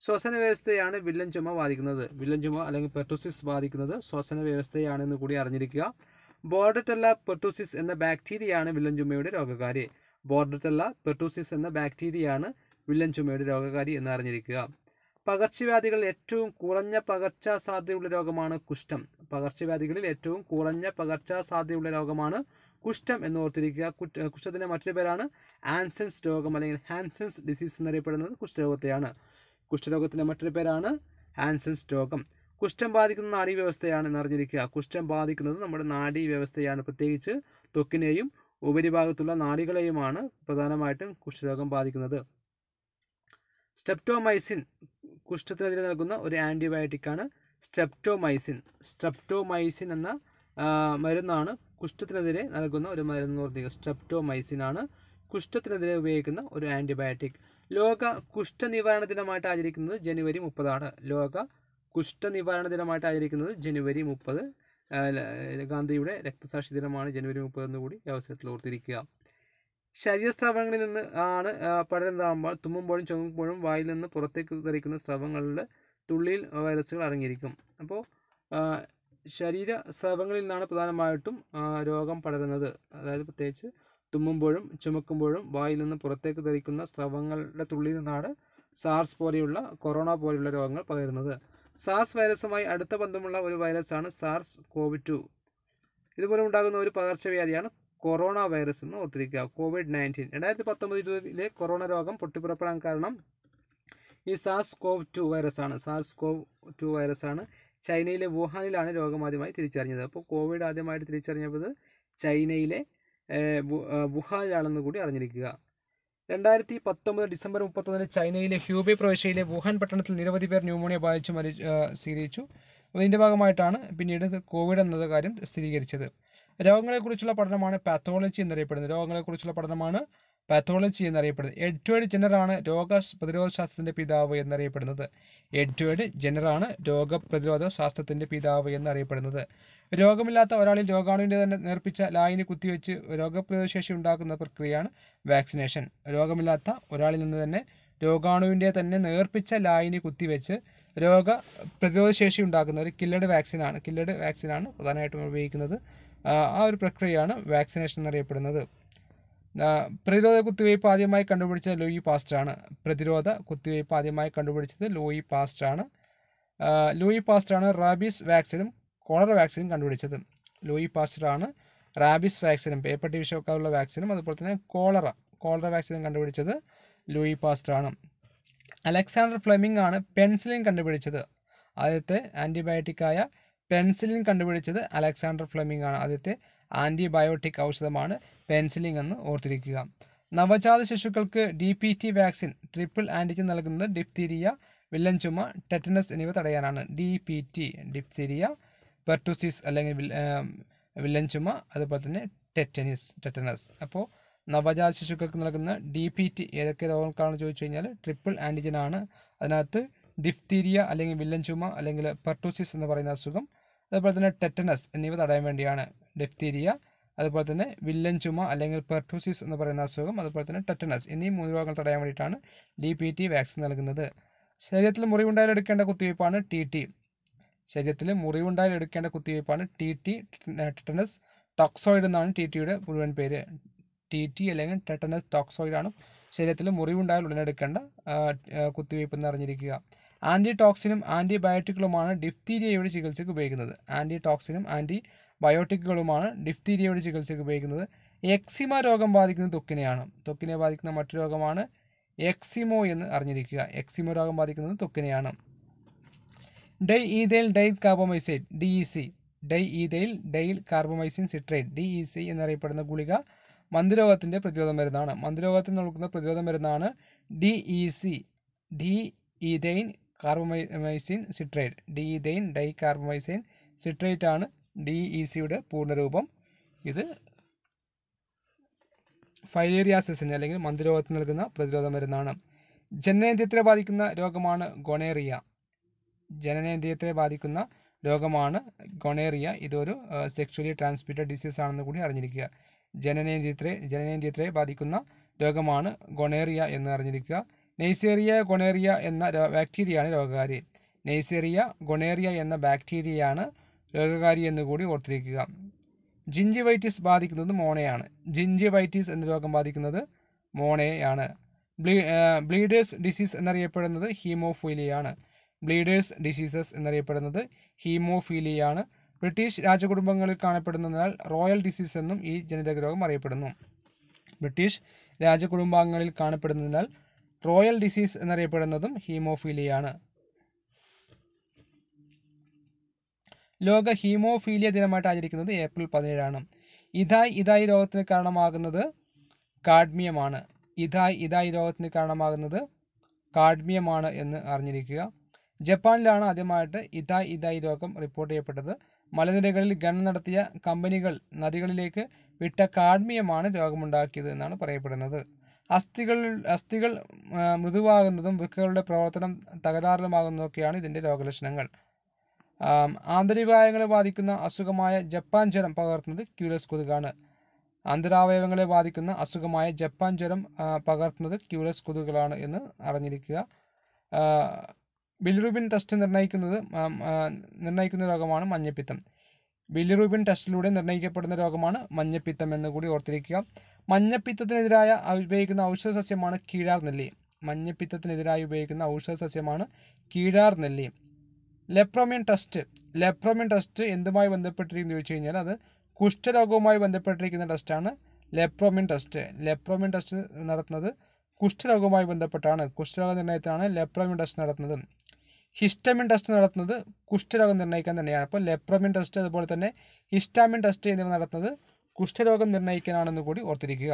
ശ്വസന വ്യവസ്ഥയാണ് വില്ലൻ ചുമ ബാധിക്കുന്നത് വില്ലൻ ചുമ അല്ലെങ്കിൽ പെർട്ടൂസിസ് ബാധിക്കുന്നത് ശ്വസന വ്യവസ്ഥയാണെന്ന് കൂടി അറിഞ്ഞിരിക്കുക ബോർഡറ്റല്ല പെർട്ടൂസിസ് എന്ന ബാക്ടീരിയയാണ് വില്ലൻ ചുമയുടെ രോഗകാരി ബോർഡറ്റല്ല പെർട്ടൂസിസ് എന്ന ബാക്ടീരിയയാണ് വില്ലൻ ചുമയുടെ രോഗകാരി എന്ന് അറിഞ്ഞിരിക്കുക പകർച്ചവ്യാധികളിൽ ഏറ്റവും കുറഞ്ഞ പകർച്ചാ സാധ്യതയുള്ള രോഗമാണ് കുഷ്ഠം പകർച്ചവ്യാധികളിൽ ഏറ്റവും കുറഞ്ഞ പകർച്ചാ സാധ്യതയുള്ള രോഗമാണ് കുഷ്ഠം എന്ന് ഓർത്തിരിക്കുക കുറ്റ- കുഷ്ഠത്തിന്റെ മറ്റൊരു പേരാണ് ആൻസൻസ് രോഗം അല്ലെങ്കിൽ ഹാൻസൻസ് ഡിസീസ് എന്നറിയപ്പെടുന്നത് കുഷ്ഠരോഗത്തെയാണ് കുഷ്ഠരോഗത്തിന്റെ മറ്റൊരു പേരാണ് ഹാൻസൻസ് രോഗം കുഷ്ഠം ബാധിക്കുന്ന നാഡീവ്യവസ്ഥയാണ് എന്നറിഞ്ഞിരിക്കുക കുഷ്ഠം ബാധിക്കുന്നത് നമ്മുടെ നാഡീവ്യവസ്ഥയാണ് പ്രത്യേകിച്ച് ത്വക്കിനെയും ഉപരിഭാഗത്തുള്ള നാഡികളെയുമാണ് പ്രധാനമായിട്ടും കുഷ്ഠരോഗം ബാധിക്കുന്നത് സ്റ്റെപ്റ്റോമൈസിൻ കുഷ്ഠത്തിനെതിരെ നൽകുന്ന ഒരു ആൻറ്റിബയോട്ടിക് ആണ് സ്റ്റെപ്റ്റോമൈസിൻ സ്റ്റെപ്റ്റോമൈസിൻ എന്ന ആ, മരുന്നാണ് കുഷ്ഠത്തിനെതിരെ നൽകുന്ന ഒരു മരുന്ന് ഓർത്തിക്കുക സ്റ്റെപ്റ്റോമൈസിൻ ആണ് കുഷ്ഠത്തിനെതിരെ ഉപയോഗിക്കുന്ന ഒരു ആൻറ്റിബയോട്ടിക് ലോക കുഷ്ഠ നിവാരണ ദിനമായിട്ട് ആചരിക്കുന്നത് ജനുവരി മുപ്പതാണ് ലോക കുഷ്ഠ നിവാരണ ദിനമായിട്ട് ആചരിക്കുന്നത് ജനുവരി മുപ്പത് ഗാന്ധിയുടെ രക്തസാക്ഷി ദിനമാണ് ജനുവരി മുപ്പത് എന്ന് കൂടി ഈ അവസരത്തിൽ ഓർത്തിരിക്കുക ശരീരസ്രവങ്ങളിൽ നിന്ന് ആണ് ആ, പടരുന്നതാകുമ്പോൾ തുമ്മുമ്പോഴും ചുമക്കുമ്പോഴും വായിൽ നിന്ന് പുറത്തേക്ക് തെറിക്കുന്ന സ്രവങ്ങളുടെ തുള്ളിയിൽ വൈറസുകൾ അടങ്ങിയിരിക്കും അപ്പോൾ ശരീര സ്രവങ്ങളിൽ നിന്നാണ് പ്രധാനമായിട്ടും ആ, രോഗം പടരുന്നത് അതായത് പ്രത്യേകിച്ച് തുമ്മുമ്പോഴും ചുമക്കുമ്പോഴും വായിൽ നിന്ന് പുറത്തേക്ക് തെറിക്കുന്ന സ്രവങ്ങളുടെ തുള്ളിയിൽ നിന്നാണ് സാർസ് പോലെയുള്ള കൊറോണ പോലെയുള്ള രോഗങ്ങൾ പകരുന്നത് സാർസ് വൈറസുമായി അടുത്ത ബന്ധമുള്ള ഒരു വൈറസാണ് സാർസ് കോവിഡ് ടു ഇതുപോലെ ഉണ്ടാകുന്ന ഒരു പകർച്ചവ്യാധിയാണ് കൊറോണ വൈറസ് എന്ന് ഓർത്തിരിക്കുക കോവിഡ് നയൻറ്റീൻ രണ്ടായിരത്തി പത്തൊമ്പത് ഇരുപതിലെ കൊറോണ രോഗം പൊട്ടിപ്പുറപ്പെടാൻ കാരണം ഈ സാർസ് കോവ് ടു വൈറസ് ആണ് സാർസ് കോവ് ടു വൈറസ് ആണ് ചൈനയിലെ വുഹാനിലാണ് രോഗം ആദ്യമായി തിരിച്ചറിഞ്ഞത് അപ്പോൾ കോവിഡ് ആദ്യമായിട്ട് തിരിച്ചറിഞ്ഞത് ചൈനയിലെ ഏഹ്, വു- ആ, വുഹാനിലാണെന്ന് കൂടി അറിഞ്ഞിരിക്കുക രണ്ടായിരത്തി പത്തൊമ്പത് ഡിസംബർ മുപ്പത്തൊന്നിന് ചൈനയിലെ ഹ്യൂബെ പ്രവിശ്യയിലെ വുഹാൻ പട്ടണത്തിൽ നിരവധി പേർ ന്യൂമോണിയ ബാധിച്ച് മരി ആ, സ്ഥിരീകരിച്ചു അതിൻ്റെ ഭാഗമായിട്ടാണ് പിന്നീട് ഇത് കോവിഡ് എന്നത് കാര്യം സ്ഥിരീകരിച്ചത് രോഗങ്ങളെക്കുറിച്ചുള്ള പഠനമാണ് പാത്തോളജി എന്നറിയപ്പെടുന്നത് രോഗങ്ങളെക്കുറിച്ചുള്ള പഠനമാണ് പാത്തോളജി എന്നറിയപ്പെടുന്നത് എഡ്വേർഡ് ജെന്നറാണ് രോഗ പ്രതിരോധ ശാസ്ത്രത്തിന്റെ പിതാവ് എന്നറിയപ്പെടുന്നത് എഡ്വേർഡ് ജെന്നറാണ് രോഗപ്രതിരോധ ശാസ്ത്രത്തിന്റെ പിതാവ് എന്നറിയപ്പെടുന്നത് രോഗമില്ലാത്ത ഒരാളിൽ രോഗാണുവിന്റെ തന്നെ നേർപ്പിച്ച ലായിനി കുത്തിവെച്ച് രോഗപ്രതിരോധ ശേഷി ഉണ്ടാക്കുന്ന പ്രക്രിയയാണ് വാക്സിനേഷൻ രോഗമില്ലാത്ത ഒരാളിൽ നിന്ന് തന്നെ രോഗാണുവിന്റെ തന്നെ നേർപ്പിച്ച ലായിനി കുത്തിവെച്ച് രോഗ പ്രതിരോധ ശേഷി ഉണ്ടാക്കുന്ന ഒരു കില്ലഡ് വാക്സിനാണ് കില്ലഡ് വാക്സിനാണ് പ്രധാനമായിട്ടും ഉപയോഗിക്കുന്നത് ആ ആ ഒരു പ്രക്രിയയാണ് വാക്സിനേഷൻ എന്നറിയപ്പെടുന്നത് ആ, പ്രതിരോധ കുത്തിവയ്പ്പ് ആദ്യമായി കണ്ടുപിടിച്ചത് ലൂയി പാസ്റ്റർ ആണ് പ്രതിരോധ കുത്തിവയ്പ്പ് ആദ്യമായി കണ്ടുപിടിച്ചത് ലൂയി പാസ്റ്റർ ആണ് ആ, ലൂയി പാസ്റ്റർ ആണ് റാബീസ് വാക്സിനും കോളറ വാക്സിനും കണ്ടുപിടിച്ചത് ലൂയി പാസ്റ്റർ ആണ് റാബീസ് വാക്സിനും പേപ്പട്ടി വിഷമക്കാരുള്ള വാക്സിനും അതുപോലെ തന്നെ കോളറ കോളറ വാക്സിനും കണ്ടുപിടിച്ചത് ലൂയി പാസ്റ്റർ ആണ് അലക്സാണ്ടർ ഫ്ലെമിംഗ് ആണ് പെൻസിലിൻ കണ്ടുപിടിച്ചത് ആദ്യത്തെ ആൻറ്റിബയോട്ടിക്കായ പെൻസിലിൻ കണ്ടുപിടിച്ചത് അലക്സാണ്ടർ ഫ്ലെമിംഗ് ആണ് ആദ്യത്തെ ആൻറ്റിബയോട്ടിക് ഔഷധമാണ് പെൻസിലിൻ എന്ന് ഓർത്തിരിക്കുക നവജാത ശിശുക്കൾക്ക് D P T vaccine triple antigen നൽകുന്നത് ഡിപ്തീരിയ വില്ലൻ ചുമ ടെറ്റനസ് എന്നിവ തടയാനാണ് D P T diphtheria pertussis അല്ലെങ്കിൽ വിൽ- ആം, വില്ലൻ ചുമ അതുപോലെ തന്നെ ടെറ്റനിസ് ടെറ്റനസ് അപ്പോൾ നവജാത ശിശുക്കൾക്ക് നൽകുന്ന ഡി പി ടി ഏതൊക്കെ രോഗങ്ങൾക്കാണെന്ന് ചോദിച്ചു കഴിഞ്ഞാൽ ട്രിപ്പിൾ ആൻറ്റിജൻ ആണ് അതിനകത്ത് ഡിഫ്തീരിയ അല്ലെങ്കിൽ വില്ലൻ ചുമ അല്ലെങ്കിൽ പെർട്ടൂസിസ് എന്ന് പറയുന്ന അസുഖം അതുപോലെ തന്നെ ടെറ്റനസ് എന്നിവ തടയാൻ വേണ്ടിയാണ് ഡിഫ്തീരിയ അതുപോലെ തന്നെ വില്ലൻ ചുമ അല്ലെങ്കിൽ പെർട്ടൂസിസ് എന്ന് പറയുന്ന അസുഖം അതുപോലെ തന്നെ ടെറ്റനസ് എന്നീ മൂന്ന് രോഗങ്ങൾ തടയാൻ വേണ്ടിയിട്ടാണ് ഡി പി ടി വാക്സിൻ നൽകുന്നത് ശരീരത്തിൽ മുറിവുണ്ടായാൽ എടുക്കേണ്ട കുത്തിവയ്പ്പാണ് ടി ടി ശരീരത്തിൽ മുറിവുണ്ടായാൽ എടുക്കേണ്ട കുത്തിവയ്പ്പാണ് ടി ടി ടെറ്റനസ് ടോക്സോയിഡ് എന്നാണ് ടി ടിയുടെ മുഴുവൻ പേര് ടി ടി അല്ലെങ്കിൽ ടെറ്റനസ് ടോക്സോയിഡ് ആണ് ശരീരത്തിൽ മുറിവുണ്ടായാൽ ഉടനെ എടുക്കേണ്ട ആ, ആ, കുത്തിവയ്പ്പ് എന്ന് അറിഞ്ഞിരിക്കുക ആൻറ്റി ടോക്സിനും ആൻറ്റിബയോട്ടിക്കുകളുമാണ് ഡിഫ്തീരിയയുടെ ചികിത്സയ്ക്ക് ഉപയോഗിക്കുന്നത് ആൻറ്റി ടോക്സിനും ആൻറ്റി ബയോട്ടിക്കുകളുമാണ് ഡിഫ്തീരിയയുടെ ചികിത്സയ്ക്ക് ഉപയോഗിക്കുന്നത് എക്സിമ രോഗം ബാധിക്കുന്ന ത്വക്കിനെയാണ് ത്വക്കിനെ ബാധിക്കുന്ന മറ്റു രോഗമാണ് എക്സിമോ എന്ന് അറിഞ്ഞിരിക്കുക എക്സിമോ രോഗം ബാധിക്കുന്നത് ത്വക്കിനെയാണ് diethylcarbamazine D E C diethylcarbamazine citrate D E C എന്നറിയപ്പെടുന്ന ഗുളിക മന്ദരോഗത്തിന്റെ പ്രതിരോധ മരുന്നാണ് മന്ദരോഗത്തിന് നൽകുന്ന പ്രതിരോധ മരുന്നാണ് D E C diethylcarbamazine citrate diethylcarbamazine citrate ആണ് ഡി ഇ സിയുടെ പൂർണ്ണരൂപം ഇത് ഫൈലേറിയാസിസിന് അല്ലെങ്കിൽ മന്ദരോഗത്തിന് നൽകുന്ന പ്രതിരോധ മരുന്നാണ് ജനനേന്ദ്രിയത്തെ ബാധിക്കുന്ന രോഗമാണ് ഗൊണേറിയ ജനനേന്ദ്രിയത്തെ ബാധിക്കുന്ന രോഗമാണ് ഗൊണേറിയ ഇതൊരു സെക്ഷുവലി ട്രാൻസ്മിറ്റഡ് ഡിസീസ് ആണെന്ന് കൂടി അറിഞ്ഞിരിക്കുക ജനനേന്ദ്രിയത്തെ ജനനേന്ദ്രിയത്തെ ബാധിക്കുന്ന രോഗമാണ് ഗൊണേറിയ എന്ന് അറിഞ്ഞിരിക്കുക നെയ്സേറിയ ഗൊണേറിയ എന്ന രോ- ബാക്ടീരിയയാണ് രോഗകാരി നെയ്സേറിയ ഗൊണേറിയ എന്ന ബാക്ടീരിയയാണ് രോഗകാരി എന്ന് കൂടി ഓർത്തിരിക്കുക ജിഞ്ചിവൈറ്റിസ് ബാധിക്കുന്നത് മോണയാണ് ജിഞ്ചിവൈറ്റിസ് എന്ന രോഗം ബാധിക്കുന്നത് മോണയെയാണ് ബ്ലീ ബ്ലീഡേഴ്സ് ഡിസീസ് എന്നറിയപ്പെടുന്നത് ഹീമോഫീലിയാണ് ബ്ലീഡേഴ്സ് ഡിസീസസ് എന്നറിയപ്പെടുന്നത് ഹീമോഫീലിയാണ് ബ്രിട്ടീഷ് രാജകുടുംബങ്ങളിൽ കാണപ്പെടുന്നതിനാൽ റോയൽ ഡിസീസ് എന്നും ഈ ജനിതക രോഗം അറിയപ്പെടുന്നു ബ്രിട്ടീഷ് രാജകുടുംബാംഗങ്ങളിൽ കാണപ്പെടുന്നതിനാൽ റോയൽ ഡിസീസ് എന്നറിയപ്പെടുന്നതും ഹീമോഫീലിയാണ് ലോക ഹീമോഫീലിയ ദിനമായിട്ട് ആചരിക്കുന്നത് ഏപ്രിൽ പതിനേഴാണ് ഇതായി ഇതായി രോഗത്തിന് കാരണമാകുന്നത് കാഡ്മിയമാണ് ഇതായി ഇതായി രോഗത്തിന് കാരണമാകുന്നത് കാഡ്മിയമാണ് എന്ന് അറിഞ്ഞിരിക്കുക ജപ്പാനിലാണ് ആദ്യമായിട്ട് ഇതായി ഇതായി രോഗം റിപ്പോർട്ട് ചെയ്യപ്പെട്ടത് മലനിരകളിൽ ഖനനം നടത്തിയ കമ്പനികൾ നദികളിലേക്ക് വിട്ട കാഡ്മിയമാണ് രോഗമുണ്ടാക്കിയത് എന്നാണ് പറയപ്പെടുന്നത് അസ്ഥികൾ അസ്ഥികൾ ആ, മൃദുവാകുന്നതും വൃക്കകളുടെ പ്രവർത്തനം തകരാറിലുമാകുന്നതൊക്കെയാണ് ഇതിൻ്റെ രോഗലക്ഷണങ്ങൾ ആം, ആന്തരികായങ്ങളെ ബാധിക്കുന്ന അസുഖമായ ജപ്പാൻ ജ്വരം പകർത്തുന്നത് ക്യൂലസ് കൊതുകാണ് ആന്തരാവയവങ്ങളെ ബാധിക്കുന്ന അസുഖമായ ജപ്പാൻ ജ്വരം ആ, പകർത്തുന്നത് ക്യൂലസ് കൊതുകുകളാണ് എന്ന് അറിഞ്ഞിരിക്കുക ആ, ബിലിറുബിൻ ടെസ്റ്റ് നിർണ്ണയിക്കുന്നത് ആം, ആ, നിർണ്ണയിക്കുന്ന രോഗമാണ് മഞ്ഞപ്പിത്തം ബിലിറുബിൻ ടെസ്റ്റിലൂടെ നിർണ്ണയിക്കപ്പെടുന്ന രോഗമാണ് മഞ്ഞപ്പിത്തം എന്ന് കൂടി ഓർത്തിരിക്കുക മഞ്ഞപ്പിത്തത്തിനെതിരായ ഉപയോഗിക്കുന്ന ഔഷധ സസ്യമാണ് കീഴാർ നെല്ലി മഞ്ഞപ്പിത്തത്തിനെതിരായി ഉപയോഗിക്കുന്ന ഔഷധ സസ്യമാണ് കീഴാർ നെല്ലി ലെപ്രോമിൻ ടെസ്റ്റ് ലെപ്രോമിൻ ടെസ്റ്റ് എന്തുമായി ബന്ധപ്പെട്ടിരിക്കുന്നു ചോദിച്ചു കഴിഞ്ഞാൽ അത് കുഷ്ഠരോഗവുമായി ബന്ധപ്പെട്ടിരിക്കുന്ന ടെസ്റ്റാണ് ലെപ്രോമിൻ ടെസ്റ്റ് ലെപ്രോമിൻ ടെസ്റ്റ് നടത്തുന്നത് കുഷ്ഠരോഗവുമായി ബന്ധപ്പെട്ടാണ് കുഷ്ഠരോഗ നിർണ്ണയത്തിനാണ് ലെപ്രോമിൻ ടെസ്റ്റ് നടത്തുന്നത് ഹിസ്റ്റമിൻ ടെസ്റ്റ് നടത്തുന്നത് കുഷ്ഠരോഗം നിർണ്ണയിക്കാൻ തന്നെയാണ് അപ്പോൾ ലെപ്രോമിൻ ടെസ്റ്റ് അതുപോലെ തന്നെ ഹിസ്റ്റാമിൻ ടെസ്റ്റ് എന്നിവ നടത്തുന്നത് കുഷ്ഠരോഗം നിർണ്ണയിക്കാനാണെന്ന് കൂടി ഓർത്തിരിക്കുക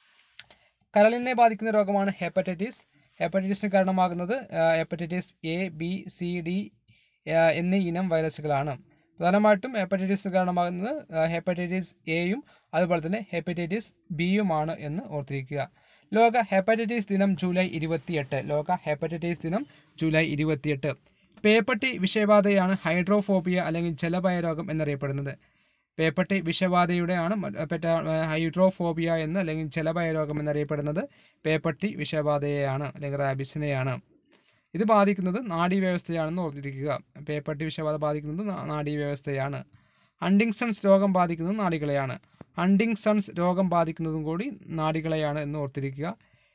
കരളിനെ ബാധിക്കുന്ന രോഗമാണ് ഹെപ്പറ്റൈറ്റിസ് ഹെപ്പറ്റൈറ്റിസിന് കാരണമാകുന്നത് ആ, hepatitis A B C D ആ, എന്നീ ഇനം വൈറസുകളാണ് പ്രധാനമായിട്ടും ഹെപ്പറ്റൈറ്റിസ് കാരണമാകുന്നത് ആ, ഹെപ്പറ്റൈറ്റിസ് എയും അതുപോലെ തന്നെ ഹെപ്പറ്റൈറ്റിസ് ബിയുമാണ് എന്ന് ഓർത്തിരിക്കുക ലോക ഹെപ്പറ്റൈറ്റിസ് ദിനം ജൂലൈ ഇരുപത്തിയെട്ട് ലോക ഹെപ്പറ്റൈറ്റിസ് ദിനം ജൂലൈ ഇരുപത്തിയെട്ട് പേപ്പട്ടി വിഷബാധയാണ് ഹൈഡ്രോഫോബിയ അല്ലെങ്കിൽ ജലഭയ രോഗം എന്നറിയപ്പെടുന്നത് പേപ്പട്ടി വിഷബാധയുടെയാണ് മ- പെറ്റ ഹൈഡ്രോഫോബിയ എന്ന് അല്ലെങ്കിൽ ജലഭയ രോഗം എന്നറിയപ്പെടുന്നത് പേപ്പട്ടി വിഷബാധയെയാണ് അല്ലെങ്കിൽ റാബിസിനെയാണ് ഇത് ബാധിക്കുന്നത് നാഡീവ്യവസ്ഥയാണെന്ന് ഓർത്തിരിക്കുക പേപ്പട്ടി വിഷബാധ ബാധിക്കുന്നത് നാ- നാഡീവ്യവസ്ഥയാണ് ഹണ്ടിങ്സൺസ് രോഗം ബാധിക്കുന്നത് നാഡികളെയാണ് ഹണ്ടിങ്സൺസ് രോഗം ബാധിക്കുന്നതും കൂടി നാഡികളെയാണ് എന്ന് ഓർത്തിരിക്കുക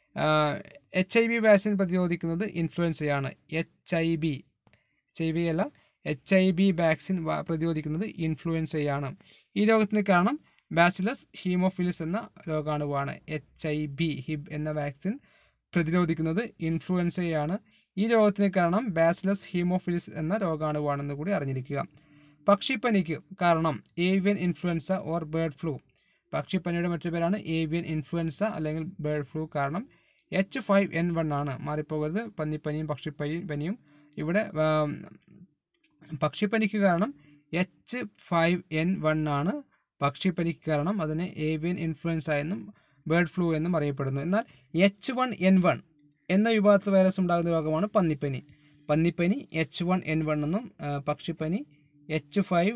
എച്ച് ഐ വി വാക്സിൻ പ്രതിരോധിക്കുന്നത് ഇൻഫ്ലുവൻസയാണ് H I B H I V അല്ല എച്ച് ഐ ബി വാക്സിൻ വ- പ്രതിരോധിക്കുന്നത് ഇൻഫ്ലുവൻസയാണ് ഈ രോഗത്തിന് കാരണം ബാസിലസ് ഹീമോഫിലിസ് എന്ന രോഗാണുവാണ് എച്ച് ഐ ബി ഹിബ് എന്ന വാക്സിൻ പ്രതിരോധിക്കുന്നത് ഇൻഫ്ലുവൻസയാണ് ഈ രോഗത്തിന് കാരണം ബാസിലസ് ഹീമോഫിലിസ് എന്ന രോഗാണുവാണെന്ന് കൂടി അറിഞ്ഞിരിക്കുക പക്ഷിപ്പനിക്ക് കാരണം avian influenza or bird flu പക്ഷിപ്പനിയുടെ മറ്റൊരു പേരാണ് ഏവിയൻ ഇൻഫ്ലുവൻസ അല്ലെങ്കിൽ ബേർഡ് ഫ്ലൂ കാരണം എച്ച് ഫൈവ് എൻ വൺ ആണ് മാറിപ്പോകരുത് പന്നിപ്പനിയും പക്ഷിപ്പനിയും പനിയും ഇവിടെ ആം, പക്ഷിപ്പനിക്ക് കാരണം എച്ച് ഫൈവ് എൻ വൺ ആണ് പക്ഷിപ്പനിക്ക് കാരണം അതിനെ ഏവിയൻ ഇൻഫ്ലുവൻസ എന്നും ബേർഡ് ഫ്ലൂ എന്നും അറിയപ്പെടുന്നു എന്നാൽ എച്ച് വൺ എൻ വൺ എന്ന വിഭാഗത്തിൽ വൈറസ് ഉണ്ടാകുന്ന രോഗമാണ് പന്നിപ്പനി പന്നിപ്പനി എച്ച് വൺ എൻ വൺ എന്നും ആ, പക്ഷിപ്പനി എച്ച് ഫൈവ്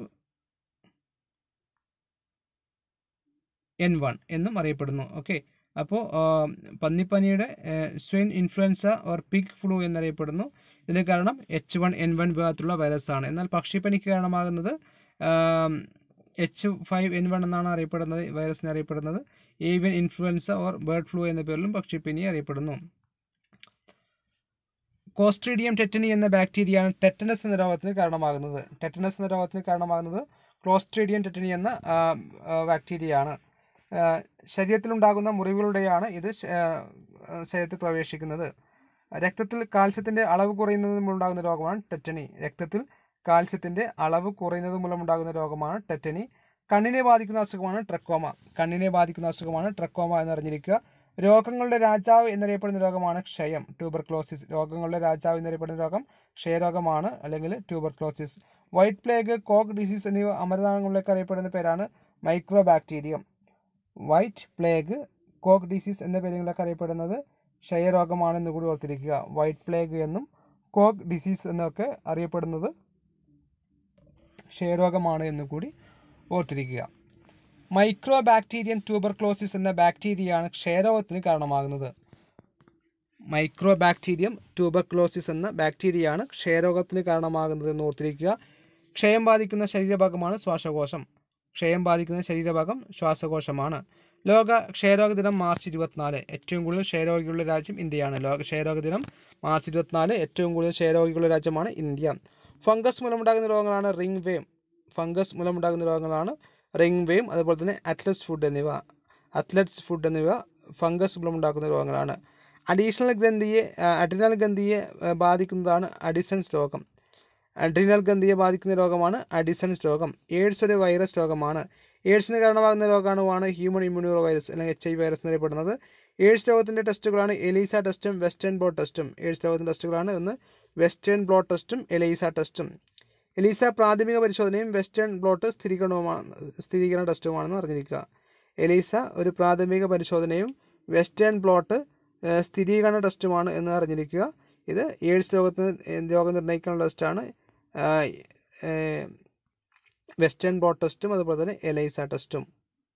എൻ വൺ എന്നും അറിയപ്പെടുന്നു ഓക്കെ അപ്പോൾ പന്നിപ്പനിയുടെ swine influenza or pig flu എന്നറിയപ്പെടുന്നു ഇതിന് കാരണം എച്ച് വൺ എൻ വൺ വിഭാഗത്തിലുള്ള വൈറസ് ആണ് എന്നാൽ പക്ഷിപ്പനിക്ക് കാരണമാകുന്നത് എച്ച് ഫൈവ് എൻ വൺ എന്നാണ് അറിയപ്പെടുന്നത് വൈറസിനെ അറിയപ്പെടുന്നത് avian influenza or bird flu എന്ന പേരിലും പക്ഷിപ്പനി അറിയപ്പെടുന്നു കോസ്ട്രീഡിയം ടെറ്റനി എന്ന ബാക്ടീരിയയാണ് ടെറ്റനസ് എന്ന രോഗത്തിന് കാരണമാകുന്നത് ടെറ്റനസ് എന്ന രോഗത്തിന് കാരണമാകുന്നത് ക്ലോസ്ട്രീഡിയം ടെറ്റനി എന്ന ആ, ആ, ബാക്ടീരിയയാണ് ആ, ശരീരത്തിലുണ്ടാകുന്ന മുറിവുകളുടെയാണ് ഇത് ശ- ആ, ആ, ശരീരത്തിൽ പ്രവേശിക്കുന്നത് രക്തത്തിൽ കാൽസ്യത്തിന്റെ അളവ് കുറയുന്നത് മൂലമുണ്ടാകുന്ന രോഗമാണ് ടെറ്റനി രക്തത്തിൽ കാൽസ്യത്തിന്റെ അളവ് കുറയുന്നത് മൂലമുണ്ടാകുന്ന രോഗമാണ് ടെറ്റനി കണ്ണിനെ ബാധിക്കുന്ന അസുഖമാണ് ട്രക്കോമ കണ്ണിനെ ബാധിക്കുന്ന അസുഖമാണ് ട്രക്കോമ എന്നറിഞ്ഞിരിക്കുക രോഗങ്ങളുടെ രാജാവ് എന്നറിയപ്പെടുന്ന രോഗമാണ് ക്ഷയം ട്യൂബർക്ലോസിസ് രോഗങ്ങളുടെ രാജാവ് എന്നറിയപ്പെടുന്ന രോഗം ക്ഷയരോഗമാണ് അല്ലെങ്കിൽ tuberculosis white plague Koch disease എന്നിവ അമരനാളങ്ങളിലേക്ക് അറിയപ്പെടുന്ന പേരാണ് mycobacterium white plague Koch disease എന്ന പേരുകളിലൊക്കെ അറിയപ്പെടുന്നത് ക്ഷയരോഗമാണെന്ന് കൂടി ഓർത്തിരിക്കുക വൈറ്റ് പ്ലേഗ് എന്നും കോക്ക് ഡിസീസ് എന്നൊക്കെ അറിയപ്പെടുന്നത് ക്ഷയരോഗമാണ് എന്ന് കൂടി ഓർത്തിരിക്കുക മൈക്രോ ബാക്ടീരിയം ട്യൂബർക്ലോസിസ് എന്ന ബാക്ടീരിയയാണ് ക്ഷയരോഗത്തിന് കാരണമാകുന്നത് മൈക്രോ ബാക്ടീരിയം ട്യൂബർക്ലോസിസ് എന്ന ബാക്ടീരിയയാണ് ക്ഷയരോഗത്തിന് കാരണമാകുന്നത് എന്ന് ഓർത്തിരിക്കുക ക്ഷയം ബാധിക്കുന്ന ശരീരഭാഗമാണ് ശ്വാസകോശം ക്ഷയം ബാധിക്കുന്ന ശരീരഭാഗം ശ്വാസകോശമാണ് ലോക ക്ഷയരോഗ ദിനം മാർച്ച് ഇരുപത്തിനാല് ഏറ്റവും കൂടുതൽ ക്ഷയരോഗികളുള്ള രാജ്യം ഇന്ത്യയാണ് ലോക ക്ഷയരോഗ ദിനം മാർച്ച് ഇരുപത്തിനാല് ഏറ്റവും കൂടുതൽ ക്ഷയരോഗികളുള്ള രാജ്യമാണ് ഇന്ത്യ ഫംഗസ് മൂലമുണ്ടാകുന്ന രോഗങ്ങളാണ് റിംഗ് വേം ഫംഗസ് മൂലമുണ്ടാകുന്ന രോഗങ്ങളാണ് റിംഗ് വേം അതുപോലെ തന്നെ അറ്റ്ലസ് ഫുഡ് എന്നിവ അത്ലറ്റ്സ് ഫുഡ് എന്നിവ ഫംഗസ് മൂലമുണ്ടാക്കുന്ന രോഗങ്ങളാണ് അഡീഷണൽ ഗ്രന്ഥിയെ അഡ്രിനൽ ഗ്രന്ഥിയെ ആ, ബാധിക്കുന്നതാണ് അഡിസൺസ് രോഗം അഡ്രിനൽ ഗ്രന്ഥിയെ ബാധിക്കുന്ന രോഗമാണ് അഡിസൺസ് രോഗം എയ്ഡ്സ് ഒരു വൈറസ് രോഗമാണ് എയ്ഡ്സിന് കാരണമാകുന്ന രോഗാണുവാണ് ഹ്യൂമൻ ഇമ്മ്യൂണിയോ വൈറസ് അല്ലെങ്കിൽ എച്ച് ഐ വൈറസ് എന്നറിയപ്പെടുന്നത് എയ്ഡ്സ് രോഗത്തിൻ്റെ ടെസ്റ്റുകളാണ് എലീസ ടെസ്റ്റും വെസ്റ്റേൺ ബ്ലോട്ട് ടെസ്റ്റും എയ്ഡ്സ് രോഗത്തിൻ്റെ ടെസ്റ്റുകളാണ് ഒന്ന് വെസ്റ്റേൺ ബ്ലോട്ട് ടെസ്റ്റും എലീസ ടെസ്റ്റും എലീസ പ്രാഥമിക പരിശോധനയും വെസ്റ്റേൺ ബ്ലോട്ട് സ്ഥിരീകരണവുമാണ് സ്ഥിരീകരണ ടെസ്റ്റുമാണെന്ന് അറിഞ്ഞിരിക്കുക എലീസ ഒരു പ്രാഥമിക പരിശോധനയും വെസ്റ്റേൺ ബ്ലോട്ട് ഏഹ്, സ്ഥിരീകരണ ടെസ്റ്റുമാണ് എന്ന് അറിഞ്ഞിരിക്കുക ഇത് എയ്ഡ്സ് രോഗത്തിന് ഏഹ്, രോഗം നിർണ്ണയിക്കാനുള്ള ടെസ്റ്റാണ് ആഹ്, ഏഹ്, വെസ്റ്റേൺ ബ്ലോട്ട് ടെസ്റ്റും അതുപോലെ തന്നെ എലൈസ ടെസ്റ്റും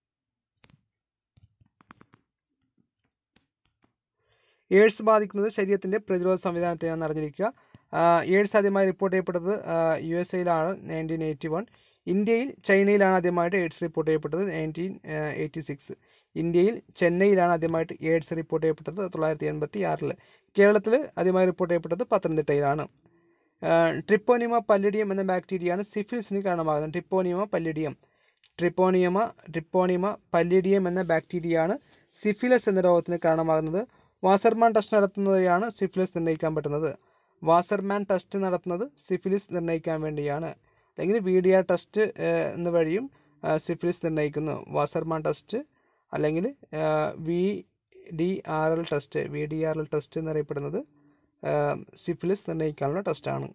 എയ്ഡ്സ് ബാധിക്കുന്നത് ശരീരത്തിൻ്റെ പ്രതിരോധ സംവിധാനത്തെയാണെന്ന് അറിഞ്ഞിരിക്കുക ആഹ്, എയ്ഡ്സ് ആദ്യമായി റിപ്പോർട്ട് ചെയ്യപ്പെട്ടത് യു എസ് എയിലാണ് നയൻറ്റീൻ എയ്റ്റി വൺ ഇന്ത്യയിൽ ചൈനയിലാണ് ആദ്യമായിട്ട് എയ്ഡ്സ് റിപ്പോർട്ട് ചെയ്യപ്പെട്ടത് നയൻറ്റീൻ എയ്റ്റി സിക്സ് ഇന്ത്യയിൽ ചെന്നൈയിലാണ് ആദ്യമായിട്ട് എയ്ഡ്സ് റിപ്പോർട്ട് ചെയ്യപ്പെട്ടത് തൊള്ളായിരത്തി എൺപത്തി ആറിൽ കേരളത്തിൽ ആദ്യമായി റിപ്പോർട്ട് ചെയ്യപ്പെട്ടത് പത്തനംതിട്ടയിലാണ് ട്രിപ്പോനിമ പല്ലിഡിയം എന്ന ബാക്ടീരിയയാണ് സിഫിലിസിന് കാരണമാകുന്നത് ട്രിപ്പോനിമ പല്ലിഡിയം ട്രിപ്പോണിയമ ട്രിപ്പോണിമ പല്ലിഡിയം എന്ന ബാക്ടീരിയയാണ് സിഫിലിസ് എന്ന രോഗത്തിന് കാരണമാകുന്നത് വാസർമാൻ ടെസ്റ്റ് നടത്തുന്നവരെയാണ് സിഫിലിസ് നിർണ്ണയിക്കാൻ പറ്റുന്നത് വാസർമാൻ ടെസ്റ്റ് നടത്തുന്നത് സിഫിലിസ് നിർണ്ണയിക്കാൻ വേണ്ടിയാണ് അല്ലെങ്കിൽ വി ഡി ആർ ടെസ്റ്റ് എന്ന വഴിയും ആ, സിഫിലിസ് നിർണ്ണയിക്കുന്നു വാസർമാൻ ടെസ്റ്റ് അല്ലെങ്കിൽ V D R L test V D R L test എന്നറിയപ്പെടുന്നത് ആ, സിഫിലിസ് നിർണ്ണയിക്കാനുള്ള ടെസ്റ്റാണ്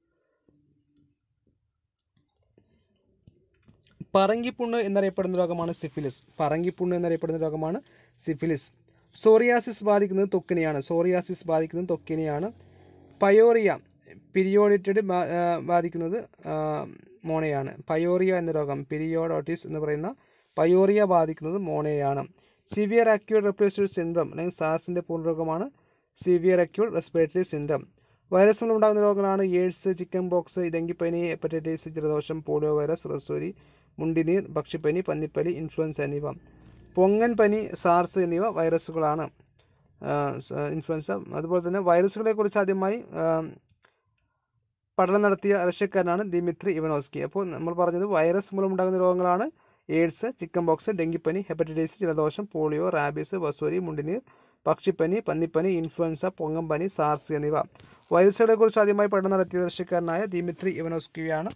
പറങ്കിപ്പുണ്ണ് എന്നറിയപ്പെടുന്ന രോഗമാണ് സിഫിലിസ് പറങ്കിപ്പുണ്ണ് എന്നറിയപ്പെടുന്ന രോഗമാണ് സിഫിലിസ് സോറിയാസിസ് ബാധിക്കുന്നത് ത്വക്കിനെയാണ് സോറിയാസിസ് ബാധിക്കുന്നത് ത്വക്കിനെയാണ് പയോറിയ പിരിയോഡിറ്റഡ് ബാധിക്കുന്നത് ആ, മോണയാണ് പയോറിയ എന്ന രോഗം പിരിയോഡോട്ടിസ് എന്ന് പറയുന്ന പയോറിയ ബാധിക്കുന്നത് മോണയാണ് സിവിയർ അക്യൂട്ട് റെസ്പിറേറ്ററി സിൻഡ്രം അല്ലെങ്കിൽ സാർസിൻ്റെ പൂർണ്ണരോഗമാണ് severe acute respiratory syndrome virus ഉണ്ടാകുന്ന രോഗങ്ങളാണ് എയ്ഡ്സ് ചിക്കൻ ബോക്സ് ഡെങ്കിപ്പനി ഹെപ്പറ്റൈറ്റിസ് ജലദോഷം പോളിയോ വൈറസ് റസൂരി മുണ്ടിനീർ പക്ഷിപ്പനി പന്നിപ്പനി ഇൻഫ്ലുവൻസ എന്നിവ പൊങ്ങൻ പനി സാർസ് എന്നിവ വൈറസുകളാണ് ഇൻഫ്ലുവൻസ അതുപോലെ തന്നെ വൈറസുകളെക്കുറിച്ച് ആദ്യമായി ആ, പഠനം നടത്തിയ റഷ്യക്കാരനാണ് ദിമിത്രി ഇവനോസ്കി അപ്പോൾ നമ്മൾ പറഞ്ഞത് വൈറസ് മൂലമുണ്ടാകുന്ന രോഗങ്ങളാണ് എയ്ഡ്സ് ചിക്കൻ ബോക്സ് ഡെങ്കിപ്പനി ഹെപ്പറ്റൈറ്റിസ് ജലദോഷം പോളിയോ റാബീസ് വസൂരി മുണ്ടിനീർ പക്ഷിപ്പനി പന്നിപ്പനി ഇൻഫ്ലുവൻസ പൊങ്ങമ്പനി സാർസ് എന്നിവ വൈറസുകളെക്കുറിച്ച് ആദ്യമായി പഠനം നടത്തിയ റഷ്യക്കാരനായ ദിമിത്രി ഇവനോസ്കിയാണ്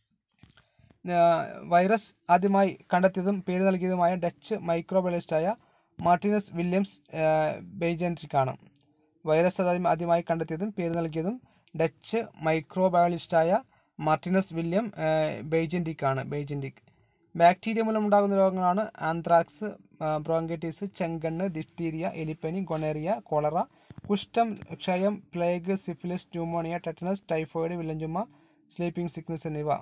വൈറസ് ആദ്യമായി കണ്ടെത്തിയതും പേര് നൽകിയതുമായ ഡച്ച് മൈക്രോബയോളജിസ്റ്റായ മാർട്ടിനസ് വില്യംസ് ബെയ്ജൻറ്റിക് ആണ് വൈറസ് ആദ്യം ആദ്യമായി കണ്ടെത്തിയതും പേര് നൽകിയതും ഡച്ച് മൈക്രോബയോളജിസ്റ്റായ മാർട്ടിനസ് വില്യം ബെയ്ജൻറ്റിക് ആണ് ബെയ്ജൻറ്റിക് ബാക്ടീരിയ മൂലമുണ്ടാകുന്ന രോഗങ്ങളാണ് ആന്ത്രാക്സ് ബ്രോങ്കൈറ്റിസ് ചെങ്കണ്ണ് ദിഫ്തീരിയ എലിപ്പനി ഗൊണേറിയ കോളറ കുഷ്ഠം ക്ഷയം plague syphilis pneumonia tetanus typhoid വില്ലഞ്ചുമ സ്ലീപ്പിംഗ് സിക്നസ് എന്നിവ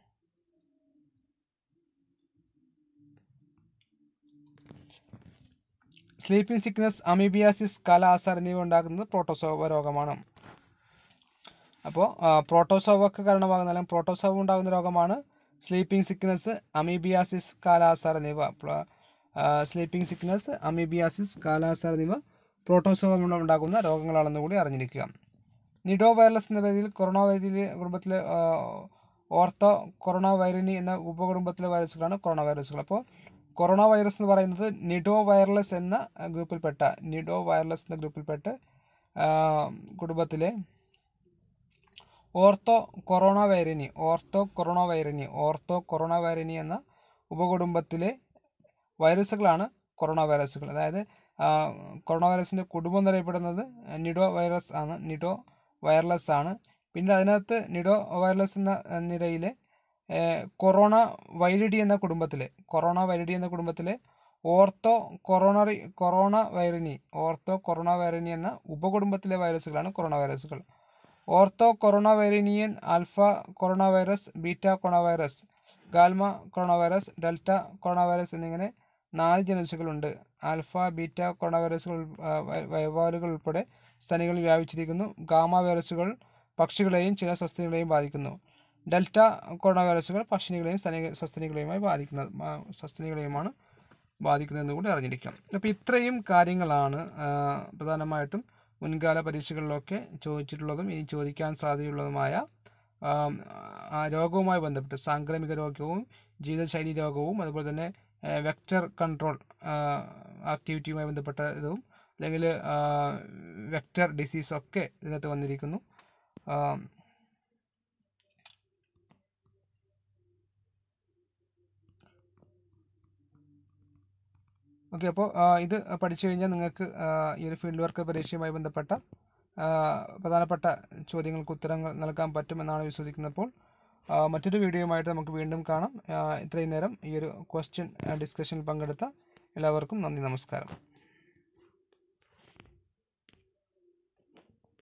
സ്ലീപ്പിംഗ് സിക്നസ് അമീബിയാസിസ് കാലാസാർ എന്നിവ ഉണ്ടാക്കുന്നത് പ്രോട്ടോസോവ രോഗമാണ് അപ്പോൾ പ്രോട്ടോസോവക്ക് കാരണമാകുന്ന അല്ലെങ്കിൽ പ്രോട്ടോസോവ ഉണ്ടാകുന്ന രോഗമാണ് സ്ലീപ്പിംഗ് സിക്നസ് അമീബിയാസിസ് കാലാസാർ എന്നിവ സ്ലീപ്പിംഗ് സിക്നസ് അമീബിയാസിസ് കാലാസാർ എന്നിവ പ്രോട്ടോസോവ മൂലം ഉണ്ടാകുന്ന രോഗങ്ങളാണെന്ന് കൂടി അറിഞ്ഞിരിക്കുക നിഡോ വൈറലസ് എന്ന പേരിൽ കൊറോണ വൈദ്യ കുടുംബത്തിലെ ആ, ഓർത്തോ കൊറോണ വൈറിനി എന്ന ഉപകുടുംബത്തിലെ വൈറസുകളാണ് കൊറോണ വൈറസുകൾ അപ്പോൾ കൊറോണ വൈറസ് എന്ന് പറയുന്നത് നിഡോ വൈറലസ് എന്ന ഗ്രൂപ്പിൽപ്പെട്ട നിഡോ വൈറലസ് എന്ന ഗ്രൂപ്പിൽപ്പെട്ട് ആ, കുടുംബത്തിലെ corona വൈറിനി corona വൈറിനി orthocoronavirinae എന്ന ഉപകുടുംബത്തിലെ വൈറസുകളാണ് കൊറോണ വൈറസുകൾ അതായത് ആ, കൊറോണ വൈറസിൻ്റെ കുടുംബം എന്നറിയപ്പെടുന്നത് നിഡോ വൈറസ് ആണ് നിഡോ വൈറലസ് ആണ് പിന്നെ അതിനകത്ത് നിഡോ വൈറലസ് എന്ന നിരയിലെ ഏഹ്, കൊറോണ വൈലിഡി എന്ന കുടുംബത്തിലെ കൊറോണ വൈലിഡി എന്ന കുടുംബത്തിലെ ortho coronary corona വൈറിനി orthocoronavirinae എന്ന ഉപകുടുംബത്തിലെ വൈറസുകളാണ് കൊറോണ വൈറസുകൾ ഓർത്തോ കൊറോണ വൈറിനിയൻ alpha coronavirus beta coronavirus gamma coronavirus delta coronavirus എന്നിങ്ങനെ നാല് ജനുസുകളുണ്ട് ആൽഫ ബീറ്റ കൊറോണ വൈറസുകൾ ഉൾ- ആ, വ- വവ്വാലുകൾ ഉൾപ്പെടെ സസ്തനികളിൽ വ്യാപിച്ചിരിക്കുന്നു ഗാമ വൈറസുകൾ പക്ഷികളെയും ചില സസ്തനികളെയും ബാധിക്കുന്നു ഡെൽറ്റ കൊറോണ വൈറസുകൾ പക്ഷികളെയും സസ്തനി സസ്തനികളെയുമായി ബാധിക്കുന്ന ആ, സസ്തനികളെയുമാണ് ബാധിക്കുന്നതെന്ന് കൂടി അറിഞ്ഞിരിക്കണം അപ്പോൾ ഇത്രയും കാര്യങ്ങളാണ് ആ, പ്രധാനമായിട്ടും മുൻകാല പരീക്ഷകളിലൊക്കെ ചോദിച്ചിട്ടുള്ളതും ഇനി ചോദിക്കാൻ സാധ്യതയുള്ളതുമായ ആം, ആ രോഗവുമായി ബന്ധപ്പെട്ട് സാംക്രമിക രോഗവും ജീവിതശൈലി രോഗവും അതുപോലെ തന്നെ വെക്റ്റർ കൺട്രോൾ ആക്ടിവിറ്റിയുമായി ബന്ധപ്പെട്ട ഇതും അല്ലെങ്കിൽ വെക്റ്റർ ഡിസീസ് ഒക്കെ ഇതിനകത്ത് വന്നിരിക്കുന്നു ആം, ഓക്കെ അപ്പോൾ ഇത് പഠിച്ചു കഴിഞ്ഞാൽ നിങ്ങൾക്ക് ആ, ഈ ഒരു ഫീൽഡ് വർക്ക് പരീക്ഷയുമായി ബന്ധപ്പെട്ട ആ, പ്രധാനപ്പെട്ട ചോദ്യങ്ങൾക്ക് ഉത്തരങ്ങൾ നൽകാൻ പറ്റുമെന്നാണ് വിശ്വസിക്കുന്നപ്പോൾ ആ, മറ്റൊരു വീഡിയോയുമായിട്ട് നമുക്ക് വീണ്ടും കാണാം ആ, ഇത്രയും നേരം ഈ ഒരു ക്വസ്റ്റ്യൻ ഡിസ്കഷനിൽ പങ്കെടുത്ത എല്ലാവർക്കും നന്ദി നമസ്കാരം